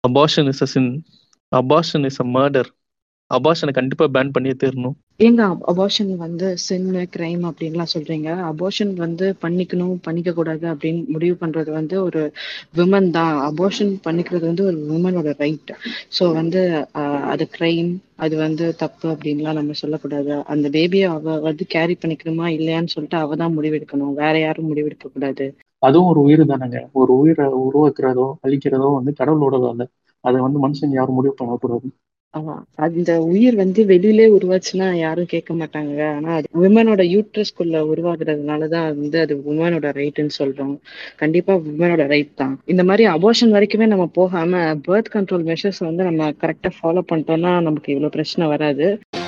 Abortion is a sin abortion is a murder அபார்ஷனை கண்டிப்பா ban பண்ணியே தீரணும் ஏங்க அபார்ஷன் வந்து சின்ன கிரைம் அப்படின்லாம் சொல்றீங்க அபார்ஷன் வந்து பண்ணிக்கணும் பண்ணிக்க கூடாது அப்படின்னு முடிவு பண்றது வந்து ஒரு விமன் தான் அபார்ஷன் பண்ணிக்கிறது வந்து ஒரு விமனோட ரைட் ஸோ வந்து ஆஹ், அது கிரைம் அது வந்து தப்பு அப்படின்லாம் நம்ம சொல்லக்கூடாது அந்த பேபியை அவ வந்து கேரி பண்ணிக்கணுமா இல்லையான்னு சொல்லிட்டு அவ தான் முடிவெடுக்கணும் வேற யாரும் முடிவெடுக்க கூடாது அதுவும் ஒரு உயிர் தானேங்க ஒரு உயிரை உருவாக்குறதோ அழிக்கிறதோ வந்து கடவுளோட அல்ல அதை வந்து மனுஷன் யாரும் முடிவு பண்ணக்கூடாது ஆமா அந்த உயிர் வந்து வெளியிலே உருவாச்சுன்னா யாரும் கேட்க மாட்டாங்க ஆனா அது விமனோட யூட்ரஸ்குள்ள உருவாகுறதுனாலதான் வந்து அது உமனோட ரைட்னு சொல்றோம் கண்டிப்பா விமனோட ரைட் தான் இந்த மாதிரி அபோஷன் வரைக்குமே நம்ம போகாம பர்த் கண்ட்ரோல் மெஷர்ஸ் வந்து நம்ம கரெக்டா ஃபாலோ பண்ணிட்டோம்னா நமக்கு இவ்வளவு பிரச்சனை வராது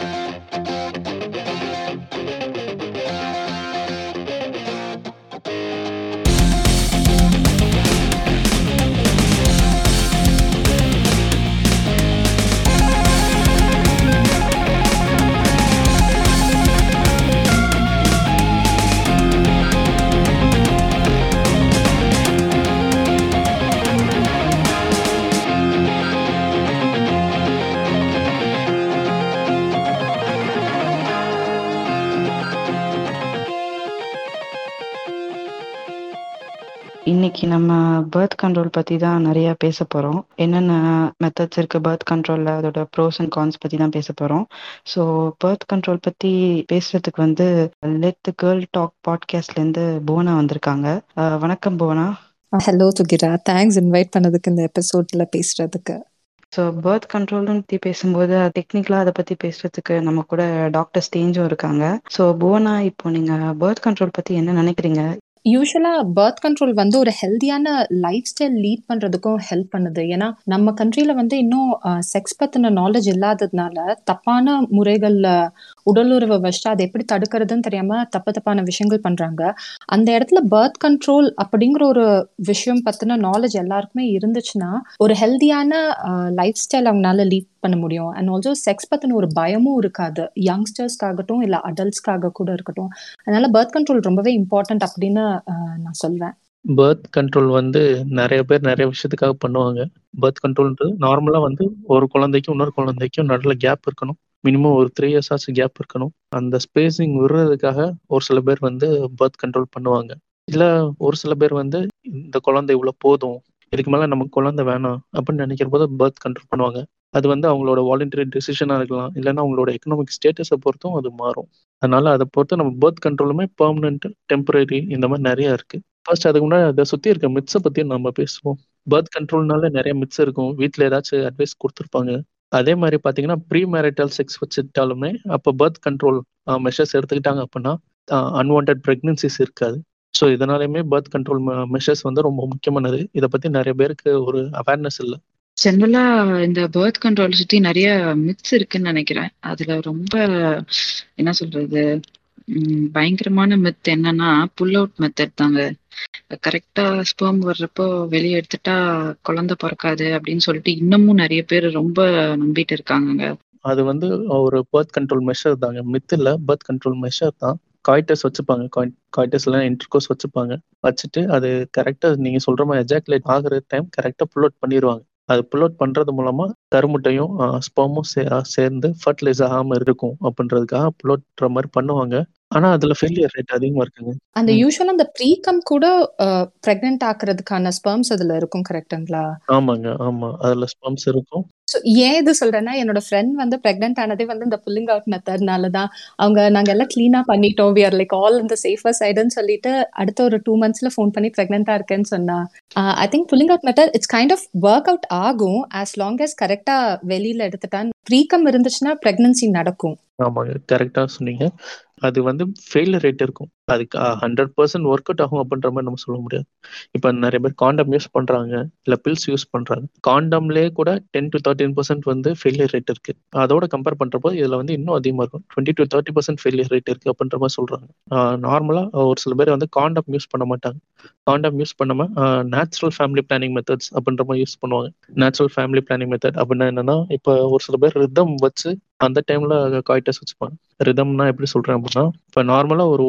இன்னைக்கு நம்ம பர்த் கண்ட்ரோல் பத்தி தான் நிறைய பேச போறோம் என்னென்ன மெத்தட்ஸ் இருக்கு பர்த் கண்ட்ரோல்ல அதோட ப்ரோஸ் அண்ட் கான்ஸ் பத்தி தான் பேச போறோம் ஸோ பர்த் கண்ட்ரோல் பத்தி பேசுறதுக்கு வந்து லெட் கேர்ள் டாக் பாட்காஸ்ட்ல இருந்து புவனா வந்திருக்காங்க அஹ் வணக்கம் புவனா ஹலோ சுகிரா தேங்க்ஸ் இன்வைட் பண்ணதுக்கு இந்த எபிசோட்ல பேசுறதுக்கு ஸோ பர்த் கண்ட்ரோல்னு பற்றி பேசும்போது டெக்னிக்கலாக அதை பற்றி பேசுறதுக்கு நம்ம கூட டாக்டர் ஸ்டேஞ்சும் இருக்காங்க ஸோ புவனா இப்போ நீங்கள் பர்த் கண்ட்ரோல் பற்றி என்ன நினைக்கிறீங்க யூஸ்வலா பர்த் கண்ட்ரோல் வந்து ஒரு ஹெல்தியான லைஃப் ஸ்டைல் லீட் பண்றதுக்கும் ஹெல்ப் பண்ணுது ஏன்னா நம்ம கண்ட்ரில வந்து இன்னும் செக்ஸ் பத்தின நாலேஜ் இல்லாததுனால தப்பான முறைகள்ல உடலுறவை வச்சுட்டு அதை எப்படி தடுக்கிறதுன்னு தெரியாம தப்பு தப்பான விஷயங்கள் பண்றாங்க அந்த இடத்துல பர்த் கண்ட்ரோல் அப்படிங்கிற ஒரு விஷயம் பத்தின நாலேஜ் எல்லாருக்குமே இருந்துச்சுன்னா ஒரு ஹெல்தியான லைஃப் ஸ்டைல் அவங்களால லீட் பண்ண முடியும் அண்ட் ஆல்சோ செக்ஸ் பத்தின ஒரு பயமும் இருக்காது யங்ஸ்டர்ஸ்க்காகட்டும் இல்ல அடல்ட்ஸ்க்காக கூட இருக்கட்டும் அதனால பர்த் கண்ட்ரோல் ரொம்பவே இம்பார்ட்டன்ட் அப்படின்னு ஆஹ் நான் சொல்வேன் பர்த் கண்ட்ரோல் வந்து நிறைய பேர் நிறைய விஷயத்துக்காக பண்ணுவாங்க பர்த் கண்ட்ரோல்ன்றது நார்மலா வந்து ஒரு குழந்தைக்கும் இன்னொரு குழந்தைக்கும் நடுவில் கேப் இருக்கணும் மினிமம் ஒரு த்ரீ இயர்ஸ் ஆச்சு கேப் இருக்கணும் அந்த ஸ்பேசிங் விடுறதுக்காக ஒரு சில பேர் வந்து பர்த் கண்ட்ரோல் பண்ணுவாங்க இல்ல ஒரு சில பேர் வந்து இந்த குழந்தை இவ்வளவு போதும் இதுக்கு மேல நமக்கு குழந்தை வேணாம் அப்படின்னு நினைக்கிற போது பர்த் கண்ட்ரோல் பண்ணுவாங்க அது வந்து அவங்களோட வாலண்டரி டெசிஷனா இருக்கலாம் இல்லைன்னா அவங்களோட எக்கனாமிக் ஸ்டேட்டஸை பொறுத்தும் அது மாறும் அதனால அதை பொறுத்து நம்ம பர்த் கண்ட்ரோலுமே பெர்மனன்ட் டெம்பரரி இந்த மாதிரி நிறைய இருக்கு ஃபர்ஸ்ட் அதுக்கு முன்னாடி அதை சுத்தி இருக்க மிட்ஸை பத்தி நம்ம பேசுவோம் பர்த் கண்ட்ரோல்னால நிறைய மிட்ஸ் இருக்கும் வீட்ல ஏதாச்சும் அட்வைஸ் கொடுத்துருப்பாங்க அதே மாதிரி பாத்தீங்கன்னா ப்ரீ மேரிட்டல் செக்ஸ் வச்சுட்டாலுமே அப்போ பர்த் கண்ட்ரோல் மெஷர்ஸ் எடுத்துக்கிட்டாங்க அப்படின்னா அன்வான்ட் பிரெக்னன்சிஸ் இருக்காது ஸோ இதனாலையுமே பர்த் கண்ட்ரோல் மெஷர்ஸ் வந்து ரொம்ப முக்கியமானது இதை பத்தி நிறைய பேருக்கு ஒரு அவேர்னஸ் இல்லை ஜென்ரலா இந்த பர்த் கண்ட்ரோல் சுத்தி நிறைய மித்ஸ் இருக்குன்னு நினைக்கிறேன் அதுல ரொம்ப என்ன சொல்றது உம் பயங்கரமான மித் என்னன்னா புல் அவுட் மெத்தட் தாங்க கரெக்டா ஸ்பெர்ம் வர்றப்போ வெளியே எடுத்துட்டா குழந்தை பிறக்காது அப்படின்னு சொல்லிட்டு இன்னமும் நிறைய பேர் ரொம்ப நம்பிட்டு இருக்காங்கங்க அது வந்து ஒரு பர்த் கண்ட்ரோல் மெஷர் தாங்க மித் இல்ல பர்த் கண்ட்ரோல் மெஷர் தான் காய்டஸ் வச்சுப்பாங்க காய்டஸ்ல இன்டர்கோர்ஸ் வச்சுப்பாங்க வச்சுட்டு அது கரெக்டா நீங்க சொல்ற மாதிரி எஜாக்குலேட் ஆகுற டைம் கரெக்டா புல் அவுட் பண்ணிடுவாங்க அது புல் அவுட் பண்றது மூலமா கருமுட்டையும் ஸ்பெர்மும் சேர்ந்து ஃபர்டிலைஸ் ஆகாம இருக்கும் அப்படின்றதுக்காக புல் அவுட்ற மாதிரி பண்ணுவாங்க ஆனா அதுல ஃபெயிலியர் ரேட் அதிகமா இருக்குங்க அந்த யூஸ்வலா அந்த ப்ரீகம் கூட பிரெக்னென்ட் ஆக்குறதுக்கான ஸ்பெர்ம்ஸ் அதுல இருக்கும் கரெக்ட்டுங்களா ஆமாங்க ஆமா அதுல ஸ்பெர்ம்ஸ் இருக்கும் ஸோ ஏன் இது சொல்றேன்னா என்னோட ஃப்ரெண்ட் வந்து பிரெக்னென்ட் ஆனதே வந்து இந்த புல்லிங் அவுட் மெத்தட்னால தான் அவங்க நாங்க எல்லாம் கிளீனா பண்ணிட்டோம் வி ஆர் லைக் ஆல் இந்த சேஃபர் சைடுன்னு சொல்லிட்டு அடுத்த ஒரு டூ மந்த்ஸ்ல ஃபோன் பண்ணி பிரெக்னெண்டா இருக்கேன்னு சொன்னா I think pulling out method it's kind of work out ஆகும் ஆஸ் லாங் as கரெக்டா வெளியில எடுத்துட்டான் ப்ரீகம் இருந்துச்சுன்னா பிரெக்னன்சி நடக்கும் ஆமாங்க கரெக்டா சொன்னீங்க அது வந்து ஃபெயிலியர் ரேட் இருக்கும் அதுக்கு ஹண்ட்ரட் பர்சன்ட் ஒர்க் அவுட் ஆகும் அப்படின்ற மாதிரி நம்ம சொல்ல முடியாது இப்போ நிறைய பேர் காண்டம் யூஸ் பண்றாங்க இல்ல பில்ஸ் யூஸ் பண்றாங்க காண்டம்லேயே கூட டென் டு தேர்ட்டின் பர்சன்ட் வந்து ஃபெயிலியர் ரேட் இருக்கு அதோட கம்பேர் பண்றப்போ இதுல வந்து இன்னும் அதிகமா இருக்கும் twenty to thirty percent failure rate இருக்கு அப்படின்ற மாதிரி சொல்றாங்க நார்மலா ஒரு சில பேர் வந்து காண்டம் யூஸ் பண்ண மாட்டாங்க காண்டம் யூஸ் பண்ணாம நேச்சுரல் ஃபேமிலி பிளானிங் மெத்தட்ஸ் அப்படின்ற மாதிரி யூஸ் பண்ணுவாங்க நேச்சுரல் ஃபேமிலி பிளானிங் மெத்தட் அப்படின்னா என்னன்னா இப்போ ஒரு சில பேர் ரிதம் வச்சு அந்த டைம்ல காய்டஸ் வச்சுப்பாங்க ரிதம்னா எப்படி சொல்றேன் அப்படின்னா இப்போ நார்மலா ஒரு உமனுக்கு வந்து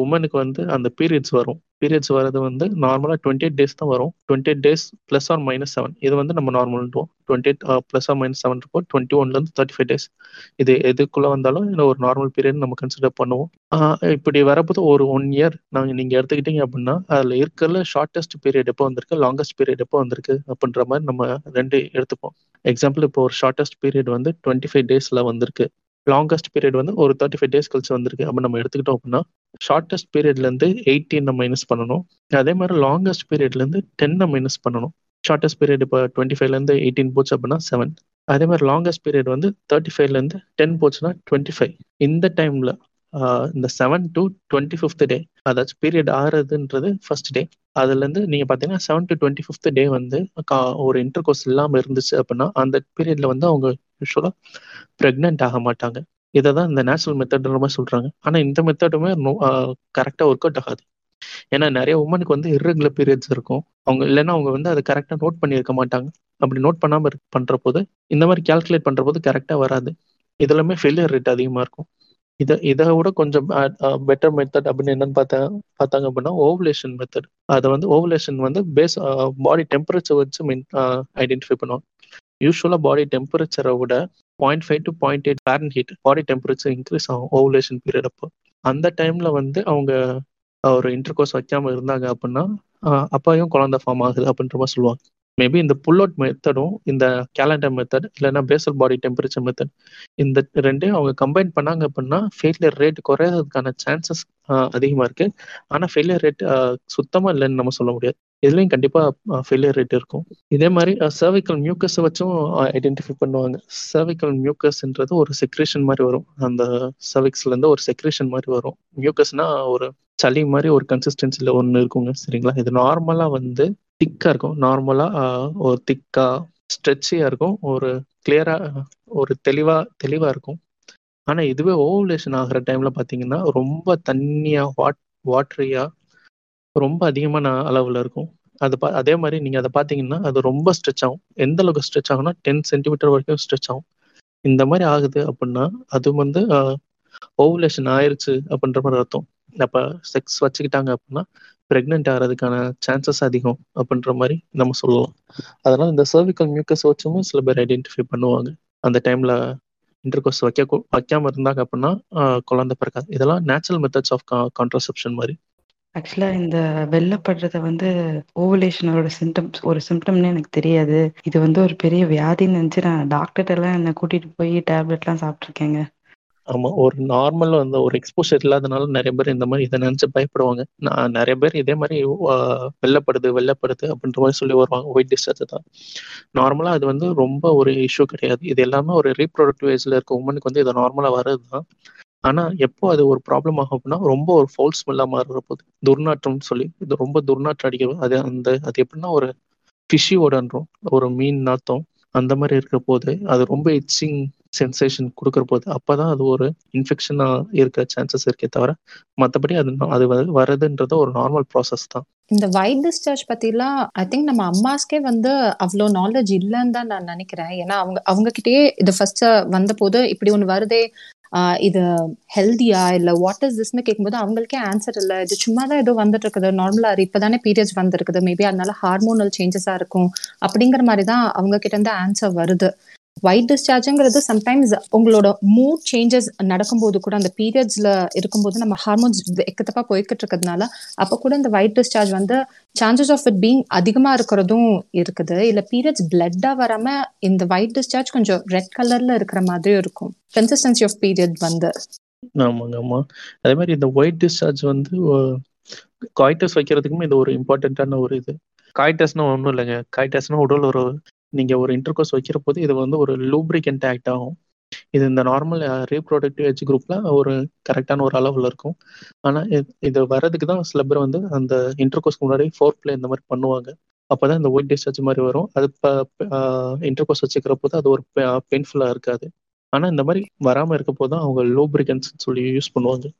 வந்து அந்த பீரியட்ஸ் வரும் பீரியட்ஸ் வரது வந்து நார்மலாக டுவெண்ட்டி எயிட் டேஸ் தான் வரும் twenty eight days plus or minus seven இது வந்து நம்ம நார்மல்ன்றோம் twenty eight plus or minus seven இருக்கும் டுவெண்ட்டி ஒன்லேருந்து தேர்ட்டி ஃபைவ் டேஸ் இது எதுக்குள்ளே வந்தாலும் இல்லை ஒரு நார்மல் பீரியட் நம்ம கன்சிடர் பண்ணுவோம் இப்படி வரப்போது ஒரு ஒன் இயர் நாங்கள் நீங்கள் எடுத்துக்கிட்டீங்க அப்படின்னா அதில் இருக்கிற ஷார்ட்டஸ்ட் பீரியட் எப்போ வந்திருக்கு லாங்கஸ்ட் பீரியட் எப்போ வந்திருக்கு அப்படின்ற மாதிரி நம்ம ரெண்டு எடுத்துப்போம் எக்ஸாம்பிள் இப்போ ஒரு ஷார்ட்டஸ்ட் பீரியட் வந்து டுவெண்ட்டி ஃபைவ் டேஸில் வந்திருக்கு லாங்கஸ்ட் பீரியட் வந்து ஒரு தேர்ட்டி ஃபைவ் டேஸ் கழிச்சு வந்திருக்கு அப்போ நம்ம எடுத்துக்கிட்டோம் அப்படின்னா ஷார்ட்டஸ்ட் பீரியட்லேருந்து எயிட்டீனை மைனஸ் பண்ணணும் அதே மாதிரி லாங்கஸ்ட் பீரியட்லேருந்து டென்னை மைனஸ் பண்ணணும் ஷார்ட்டஸ்ட் பீரியட் இப்போ டுவெண்ட்டி ஃபைவ்லேருந்து எயிட்டீன் போச்சு அப்படின்னா செவன் அதே மாதிரி லாங்கஸ்ட் பீரியட் வந்து தேர்ட்டி ஃபைவ்லேருந்து டென் போச்சுன்னா டுவெண்ட்டி ஃபைவ் இந்த டைமில் இந்த seven to twenty fifth day அதாச்சும் பீரியட் ஆறுதுன்றது ஃபர்ஸ்ட் டே அதுலேருந்து நீங்கள் பார்த்தீங்கன்னா seven to twenty fifth day வந்து ஒரு இன்டர் கோர்ஸ் இல்லாமல் இருந்துச்சு அப்படின்னா அந்த பீரியட்ல வந்து அவங்க யூஸ்வலாக ப்ரெக்னென்ட் ஆக மாட்டாங்க இதை தான் இந்த நேச்சுரல் மெத்தட்ன்ற மாதிரி சொல்கிறாங்க ஆனால் இந்த மெத்தடுமே கரெக்டாக ஒர்க் அவுட் ஆகாது ஏன்னா நிறைய உமனுக்கு வந்து இர்ரெகுலர் பீரியட்ஸ் இருக்கும் அவங்க இல்லைன்னா அவங்க வந்து அதை கரெக்டாக நோட் பண்ணியிருக்க மாட்டாங்க அப்படி நோட் பண்ணாமல் பண்ணுற போது இந்த மாதிரி கேல்குலேட் பண்ணுற போது கரெக்டாக வராது இதுலமே ஃபெயிலியர் ரேட் அதிகமாக இருக்கும் இதை இதை விட கொஞ்சம் பெட்டர் மெத்தட் அப்படின்னு என்னன்னு பார்த்தா பார்த்தாங்க அப்படின்னா ஓவலேஷன் மெத்தட் அதை வந்து ஓவலேஷன் வந்து பேஸ் பாடி டெம்பரேச்சர் வச்சு மீன் ஐடென்டிஃபை பண்ணுவாங்க யூஸ்வலாக பாடி டெம்பரேச்சரை விட point five to point eight Fahrenheit body temperature increase ஆகும் ஓவலேஷன் பீரியட் அப்போ அந்த டைம்ல வந்து அவங்க ஒரு இன்டர் கோர்ஸ் வைக்காம இருந்தாங்க அப்படின்னா அப்பையும் குழந்தை ஃபார்ம் ஆகுது அப்படின்ற மாதிரி சொல்லுவாங்க மேபி இந்த புல் அவுட் மெத்தடும் இந்த கேலண்டர் மெத்தட் இல்லைன்னா பேசல் பாடி டெம்பரேச்சர் மெத்தட் இந்த ரெண்டையும் அவங்க கம்பைன் பண்ணாங்க அப்படின்னா ஃபெயிலியர் ரேட் குறையிறதுக்கான சான்சஸ் அதிகமாக இருக்கு ஆனால் ஃபெயிலியர் ரேட் சுத்தமாக இல்லைன்னு நம்ம சொல்ல முடியாது இதுலேயும் கண்டிப்பாக ஃபெயிலியர் ரேட் இருக்கும் இதே மாதிரி சர்விக்கல் மியூக்கஸை வச்சும் ஐடென்டிஃபை பண்ணுவாங்க சர்விக்கல் மியூக்கஸ்ன்றது ஒரு செக்ரேஷன் மாதிரி வரும் அந்த சர்விக்ஸ்லேருந்து ஒரு செக்ரேஷன் மாதிரி வரும் மியூக்கஸ்னா ஒரு சளி மாதிரி ஒரு கன்சிஸ்டன்சியில் ஒன்று இருக்குங்க சரிங்களா இது நார்மலாக வந்து திக்காக இருக்கும் நார்மலாக ஒரு திக்காக ஸ்ட்ரெச்சியாக இருக்கும் ஒரு கிளியராக ஒரு தெளிவாக தெளிவாக இருக்கும் ஆனால் இதுவே ஓவலேஷன் ஆகிற டைமில் பார்த்தீங்கன்னா ரொம்ப தண்ணியாக வாட் வாட்ரியாக ரொம்ப அதிகமான அளவில் இருக்கும் அது பா அதே மாதிரி நீங்கள் அதை பார்த்தீங்கன்னா அது ரொம்ப ஸ்ட்ரெச் ஆகும் எந்த அளவுக்கு ஸ்ட்ரெச் ஆகும்னா டென் சென்டிமீட்டர் வரைக்கும் ஸ்ட்ரெச் ஆகும் இந்த மாதிரி ஆகுது அப்படின்னா அது வந்து ஓவலேஷன் ஆயிருச்சு அப்படின்ற மாதிரி அர்த்தம் அப்போ செக்ஸ் வச்சுக்கிட்டாங்க அப்படின்னா ப்ரெக்னென்ட் ஆகிறதுக்கான சான்சஸ் அதிகம் அப்படின்ற மாதிரி நம்ம சொல்லலாம் அதனால இந்த சர்விக்கல் மியூக்கஸ் வச்சும் சில பேர் ஐடென்டிஃபை பண்ணுவாங்க அந்த டைம்ல இன்டர்கோர்ஸ் வைக்க வைக்காம இருந்தாங்க அப்படின்னா குழந்தை பிறக்காது இதெல்லாம் நேச்சுரல் மெத்தட்ஸ் ஆஃப் கான்ட்ரசெப்ஷன் மாதிரி ஆக்சுவலா இந்த வெள்ளப்படுறத வந்து ஓவலேஷனோட சிம்டம்ஸ் ஒரு சிம்டம்னு எனக்கு தெரியாது இது வந்து ஒரு பெரிய வியாதின்னு நினைச்சு நான் டாக்டர்கிட்ட எல்லாம் என்ன கூட்டிட்டு போய் டேப்லெட்லாம் சாப்பிட்ருக்கேங்க ஆமா ஒரு நார்மல் வந்து ஒரு எக்ஸ்போஷர் இல்லாதனால நிறைய பேர் இந்த மாதிரி இதை நினைச்சு பயப்படுவாங்க நான் நிறைய பேர் இதே மாதிரி வெள்ளப்படுது வெள்ளப்படுது அப்படின்ற மாதிரி சொல்லி வருவாங்க ஒயிட் டிஸ்சார்ஜ் தான் நார்மலா அது வந்து ரொம்ப ஒரு இஷ்யூ கிடையாது இது எல்லாமே ஒரு ரீப்ரொடக்டிவ் ஏஜ்ல இருக்க உமனுக்கு வந்து இது நார்மலா வர்றது தான் ஆனா எப்போ அது ஒரு ப்ராப்ளம் ஆகும் அப்படின்னா ரொம்ப ஒரு ஃபவுல் ஸ்மெல்லா மாறுற போது துர்நாற்றம் சொல்லி இது ரொம்ப துர்நாற்றம் அடிக்க அது அந்த அது எப்படின்னா ஒரு ஃபிஷியோடன்றோம் ஒரு மீன் நாத்தம் அந்த மாதிரி இருக்கிற போது அது ரொம்ப இச்சிங் சென்சேஷன் கொடுக்குற போது அப்பதான் அது ஒரு இன்ஃபெக்ஷனா இருக்க சான்சஸ் இருக்கே தவிர மற்றபடி அது அது வரதுன்றது ஒரு நார்மல் ப்ராசஸ் தான் இந்த ஒயிட் டிஸ்சார்ஜ் பத்திலாம் ஐ திங்க் நம்ம அம்மாஸ்க்கே வந்து அவ்வளோ நாலேஜ் இல்லைன்னு தான் நான் நினைக்கிறேன் ஏன்னா அவங்க அவங்க கிட்டயே இது ஃபர்ஸ்ட் வந்த போது இப்படி ஒன்று வருதே இது ஹெல்தியா இல்ல வாட் இஸ் திஸ்னு கேட்கும்போது அவங்களுக்கே ஆன்சர் இல்ல இது சும்மா தான் ஏதோ வந்துட்டு இருக்குது நார்மலா இப்பதானே பீரியட்ஸ் வந்திருக்குது மேபி அதனால ஹார்மோனல் சேஞ்சஸா இருக்கும் அப்படிங்கிற மாதிரி தான் அவங்க கிட்ட இருந்து ஆன்சர் வருது ஒயிட் டிஸ்சார்ஜுங்கிறது சம்டைம்ஸ் உங்களோட மூட் சேஞ்சஸ் நடக்கும்போது கூட அந்த பீரியட்ஸ்ல இருக்கும்போது நம்ம ஹார்மோன்ஸ் எக்கத்தப்பா போய்கிட்டு இருக்கிறதுனால அப்ப கூட இந்த ஒயிட் டிஸ்சார்ஜ் வந்து சான்சஸ் ஆஃப் இட் பீங் அதிகமா இருக்கிறதும் இருக்குது இல்ல பீரியட்ஸ் பிளட்டா வராம இந்த ஒயிட் டிஸ்சார்ஜ் கொஞ்சம் ரெட் கலர்ல இருக்கிற மாதிரியும் இருக்கும் கன்சிஸ்டன்சி ஆஃப் பீரியட் வந்து ஆமாங்க ஆமா அதே மாதிரி இந்த ஒயிட் டிஸ்சார்ஜ் வந்து காய்டஸ் வைக்கிறதுக்குமே இது ஒரு இம்பார்ட்டண்ட்டான ஒரு இது காய்டஸ்னா ஒன்றும் இல்லைங்க காய்டஸ்னா உடல் ஒரு நீங்க ஒரு இன்டர்கோர்ஸ் வைக்கிற போது இது வந்து ஒரு லூப்ரிகன்ட் ஆக்ட் ஆகும் இது இந்த நார்மல் ரீப்ரொடக்டிவ் ஏஜ் குரூப்ல ஒரு கரெக்டான ஒரு அளவுல இருக்கும் ஆனா இது வர்றதுக்கு தான் சில பேர் வந்து அந்த இன்டர்கோர்ஸ்க்கு முன்னாடி ஃபோர் பிளே இந்த மாதிரி பண்ணுவாங்க அப்பதான் இந்த ஒயிட் டிஸ்சார்ஜ் மாதிரி வரும் அது இன்டர்கோர்ஸ் வச்சுக்கிற போது அது ஒரு பெயின்ஃபுல்லா இருக்காது ஆனா இந்த மாதிரி வராம இருக்க போது தான் அவங்க லூப்ரிகன்ஸ் சொல்லி யூஸ் பண்ணுவாங்க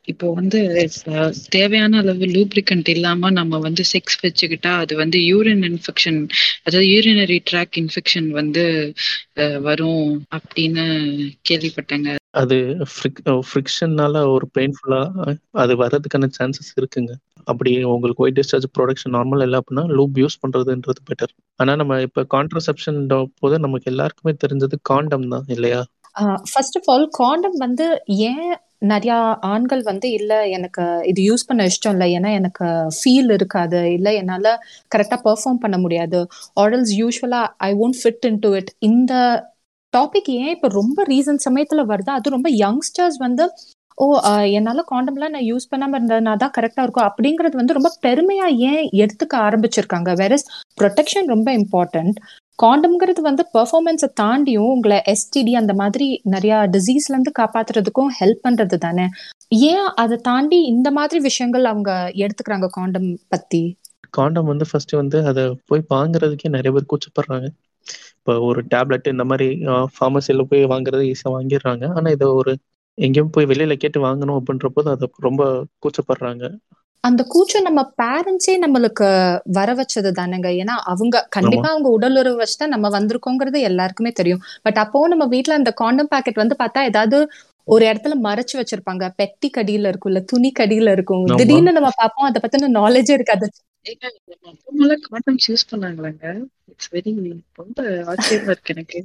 இப்போ வந்து அஹ், தேவையான அளவு லூப்ரிகன்ட் இல்லாம நம்ம வந்து செக்ஸ் வச்சுக்கிட்டா அது வந்து யூரின் இன்ஃபெக்ஷன் அதாவது யூரினரி ட்ராக் இன்ஃபெக்ஷன் வந்து அஹ், வரும் அப்படின்னு கேள்விப்பட்டேங்க அது ஃப்ரிக்ஷன்னால ஒரு பெயின்ஃபுல்லா அது வர்றதுக்கான சான்சஸ் இருக்குங்க அப்படி உங்களுக்கு ஒயிட் டிஸ்சார்ஜ் ப்ரொடக்ஷன் நார்மல் இல்லை அப்படின்னா லூப் யூஸ் பண்றதுன்றது பெட்டர் ஆனா நம்ம இப்ப கான்ட்ரசெப்ஷன் போது நமக்கு எல்லாருக்குமே தெரிஞ்சது காண்டம் தான் இல்லையா ஃபர்ஸ்ட் ஆஃப் ஆல் காண்டம் வந்து ஏன் நிறைய ஆண்கள் வந்து இல்ல எனக்கு இது யூஸ் பண்ண இஷ்டம் இல்லை ஏன்னா எனக்கு ஃபீல் இருக்காது இல்ல என்னால கரெக்டா பெர்ஃபார்ம் பண்ண முடியாது ஆர்டல்ஸ் யூஸ்வலா I won't fit in to it இந்த டாபிக் ஏன் இப்ப ரொம்ப ரீசன்ட் சமயத்துல வருது அது ரொம்ப யங்ஸ்டர்ஸ் வந்து ஓ ஆஹ் என்னால காண்டம்லாம் நான் யூஸ் பண்ணாம இருந்ததுனா தான் கரெக்டா இருக்கும் அப்படிங்கிறது வந்து ரொம்ப பெருமையா ஏன் எடுத்துக்க ஆரம்பிச்சிருக்காங்க வேற ப்ரொடெக்ஷன் ரொம்ப இம்பார்ட்டன்ட் காண்டம்ங்கிறது வந்து பெர்ஃபார்மன்ஸை தாண்டியும் உங்களை எஸ்டிடி அந்த மாதிரி நிறைய டிசீஸ்ல இருந்து காப்பாத்துறதுக்கும் ஹெல்ப் பண்றது தானே ஏன் அதை தாண்டி இந்த மாதிரி விஷயங்கள் அவங்க எடுத்துக்கிறாங்க காண்டம் பத்தி காண்டம் வந்து ஃபர்ஸ்ட் வந்து அதை போய் வாங்குறதுக்கே நிறைய பேர் கூச்சப்படுறாங்க இப்போ ஒரு டேப்லெட் இந்த மாதிரி ஃபார்மசியில் போய் வாங்குறது ஈஸியாக வாங்கிடுறாங்க ஆனால் இதை ஒரு எங்கேயும் போய் வெளியில கேட்டு வாங்கணும் அப்படின்ற போது அதை ரொம்ப கூச்சப்படுறாங்க அந்த கூச்சம் நம்ம பேரண்ட்ஸே நம்மளுக்கு வர வச்சது தானேங்க ஏன்னா அவங்க கண்டிப்பா அவங்க உடலுறவு வச்சுதான் நம்ம வந்திருக்கோங்கிறது எல்லாருக்குமே தெரியும் பட் அப்போ நம்ம வீட்ல அந்த காண்டம் பாக்கெட் வந்து பார்த்தா ஏதாவது ஒரு இடத்துல மறைச்சு வச்சிருப்பாங்க பெட்டி கடியில இருக்கும் இல்ல துணி கடியில இருக்கும் ஆமா. திடீர்னு நம்ம பார்ப்போம் அதை பத்தின நாலேஜே இருக்காது ஏங்க, நம்ம அப்பா அம்மாலாம் காண்டம்ஸ் யூஸ் பண்ணாங்களாங்க இட்ஸ் வெரி ரொம்ப ஆச்சரியமா இருக்கு எனக்கு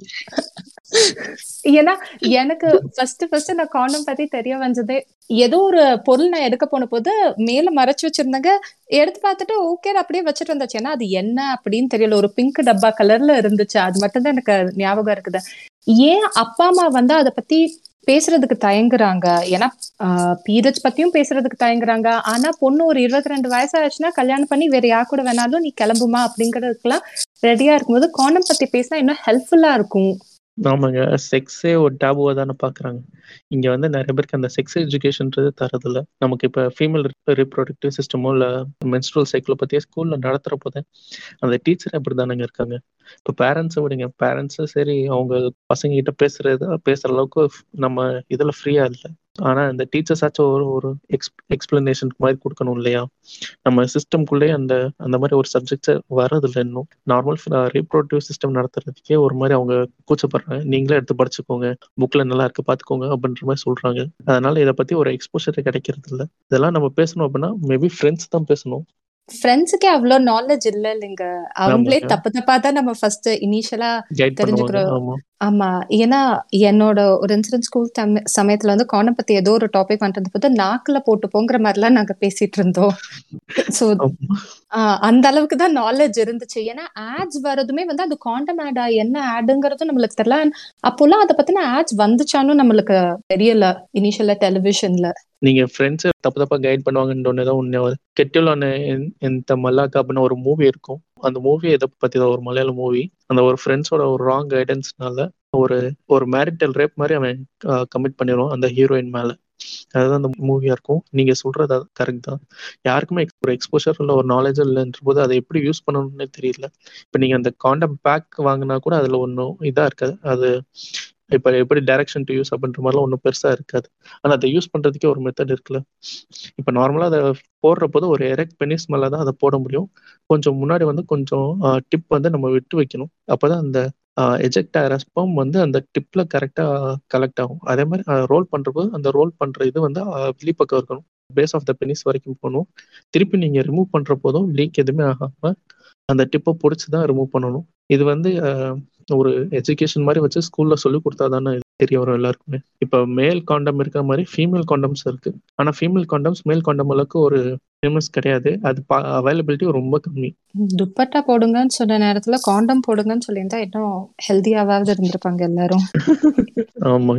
ஏன்னா எனக்கு ஃபர்ஸ்ட் ஃபர்ஸ்ட் நான் காண்டம் பத்தி தெரிய வந்ததே ஏதோ ஒரு பொருள் நான் எடுக்க போன போது மேல மறைச்சு வச்சிருந்தாங்க எடுத்து பார்த்துட்டு ஓகே அப்படியே வச்சுட்டு வந்தாச்சு ஏன்னா அது என்ன அப்படின்னு தெரியல ஒரு பிங்க் டப்பா கலர்ல இருந்துச்சு அது மட்டும் தான் எனக்கு ஞாபகம் இருக்குது ஏன் அப்பா அம்மா வந்து அதை பத்தி பேசுறதுக்கு தயங்குறாங்க ஏன்னா பீரியட்ஸ் பத்தியும் பேசுறதுக்கு தயங்குறாங்க ஆனா பொண்ணு ஒரு இருபத்தி ரெண்டு வயசு ஆச்சுன்னா கல்யாணம் பண்ணி வேற யார் கூட வேணாலும் நீ கிளம்புமா அப்படிங்கறதுக்கெல்லாம் ரெடியா இருக்கும்போது காண்டம் பத்தி பேசினா இன்னும் ஹெல்ப்ஃபுல்லா இருக்கும் ஆமாங்க செக்ஸே ஒரு டேபுவா தானே பாக்குறாங்க இங்க வந்து நிறைய பேருக்கு அந்த செக்ஸ் எஜுகேஷன்ன்றது தரதில்ல நமக்கு இப்ப ஃபீமேல் ரீப்ரொடக்டிவ் சிஸ்டமோ இல்ல மென்ஸ்ட்ரல் சைக்கிளை பத்தியே ஸ்கூல்ல நடத்துற போதே அந்த டீச்சர் அப்படி தானங்க இருக்காங்க இப்ப பேரண்ட்ஸை விடுங்க பேரண்ட்ஸும் சரி அவங்க பசங்க கிட்ட பேசுறது பேசுற அளவுக்கு நம்ம இதுல ஃப்ரீயா இல்லை ஆனா இந்த டீச்சர்ஸ் ஆச்சும் ஒரு ஒரு எக்ஸ் எக்ஸ்பிளனேஷன் மாதிரி கொடுக்கணும் இல்லையா நம்ம சிஸ்டம்குள்ளேயே அந்த அந்த மாதிரி ஒரு சப்ஜெக்ட்ஸ் வரதில்லை இன்னும் நார்மல் ரீப்ரொடக்டிவ் சிஸ்டம் நடத்துறதுக்கே ஒரு மாதிரி அவங்க கூச்சப்படுறாங்க நீங்களே எடுத்து படிச்சுக்கோங்க புக்ல நல்லா இருக்கு பாத்துக்கோங்க அப்படின்ற மாதிரி சொல்றாங்க அதனால இதை பத்தி ஒரு எக்ஸ்போஷர் கிடைக்கிறது இல்ல இதெல்லாம் நம்ம பேசணும் அப்படின்னா மேபி ஃப்ரெண்ட்ஸ் தான் பேசணும் ஃப்ரெண்ட்ஸுக்கே அவ்வளவு நாலேஜ் இல்ல இல்லைங்க அவங்களே ஆமாங்க. தப்பு தப்பா தான் நம்ம ஃபர்ஸ்ட் இனிஷியலா கைட் பண்ணுவாங்க தெரிஞ்சுக்கிறோம். ஆமா ஆமா ஏன்னா என்னோட ஒரு இன்சிடென்ட் ஸ்கூல் சமயத்துல வந்து காணம் பத்தி ஏதோ ஒரு டாபிக் வந்துட்டு போது நாக்குல போட்டு போங்கிற மாதிரிலாம் நாங்க பேசிட்டு இருந்தோம் சோ ஆமா. அந்த அளவுக்கு தான் நாலேஜ் இருந்துச்சு ஏன்னா ஆட்ஸ் வரதுமே வந்து அது காண்டம் ஆடா என்ன ஆடுங்கிறதும் நம்மளுக்கு தெரியல And அப்போல்லாம் அதை பத்தின ஆட்ஸ் வந்துச்சானும் நம்மளுக்கு தெரியல இனிஷியலா டெலிவிஷன்ல நீங்க ஃப்ரெண்ட்ஸ் தப்பு தப்பா கைட் பண்ணுவாங்கன்னு தான் உண்மை கெட்டிலான இந்த மல்லாக்கா அப்படின்னு ஒரு மூவி இருக்கும் அந்த மூவி எதை பத்தி தான் ஒரு மலையாள மூவி அந்த ஒரு ஃப்ரெண்ட்ஸோட ஒரு ராங் கைடன்ஸ்னால ஒரு ஒரு மேரிட்டல் ரேப் மாதிரி அவன் கமிட் பண்ணிடுவான் அந்த ஹீரோயின் மேல அதுதான் அந்த மூவியா இருக்கும் நீங்க சொல்றது கரெக்ட் தான் யாருக்குமே ஒரு எக்ஸ்போஷர் இல்ல ஒரு நாலேஜ் இல்லைன்ற போது அதை எப்படி யூஸ் பண்ணணும்னே தெரியல இப்ப நீங்க அந்த காண்டம் பேக் வாங்கினா கூட அதுல ஒன்றும் இதா இருக்காது அது இப்ப எப்படி டைரக்ஷன் டு யூஸ் அப்படின்ற மாதிரிலாம் ஒன்றும் பெருசா இருக்காது ஆனா அதை யூஸ் பண்றதுக்கே ஒரு மெத்தட் இருக்குல்ல இப்ப நார்மலா அதை போடுற போது ஒரு எரெக்ட் பெனிஸ் மேல தான் அதை போட முடியும் கொஞ்சம் முன்னாடி வந்து கொஞ்சம் டிப் வந்து நம்ம விட்டு வைக்கணும் அப்பதான் அந்த எஜெக்ட் ஆகிற ஸ்பம் வந்து அந்த டிப்ல கரெக்டா கலெக்ட் ஆகும் அதே மாதிரி ரோல் பண்றப்போ அந்த ரோல் பண்ற இது வந்து வெளிப்பக்கம் இருக்கணும் பேஸ் ஆஃப் த பெனிஸ் வரைக்கும் போகணும் திருப்பி நீங்க ரிமூவ் பண்ற போதும் லீக் எதுவுமே ஆகாம அந்த டிப்பை பிடிச்சி தான் ரிமூவ் பண்ணணும் இது வந்து ஒரு எஜுகேஷன் மாதிரி வச்சு ஸ்கூல்ல சொல்லி கொடுத்தா தானே தெரிய வரும் எல்லாருக்குமே இப்ப மேல் காண்டம் இருக்கிற மாதிரி ஃபீமேல் காண்டம்ஸ் இருக்கு ஆனா ஃபீமேல் காண்டம்ஸ் மேல் காண்டம் அளவுக்கு ஒரு ஃபேமஸ் கிடையாது அது அவைலபிலிட்டி ரொம்ப கம்மி துப்பட்டா போடுங்கன்னு சொன்ன நேரத்துல காண்டம் போடுங்கன்னு சொல்லியிருந்தா இன்னும் ஹெல்தியாவது இருந்திருப்பாங்க எல்லாரும் ஆமா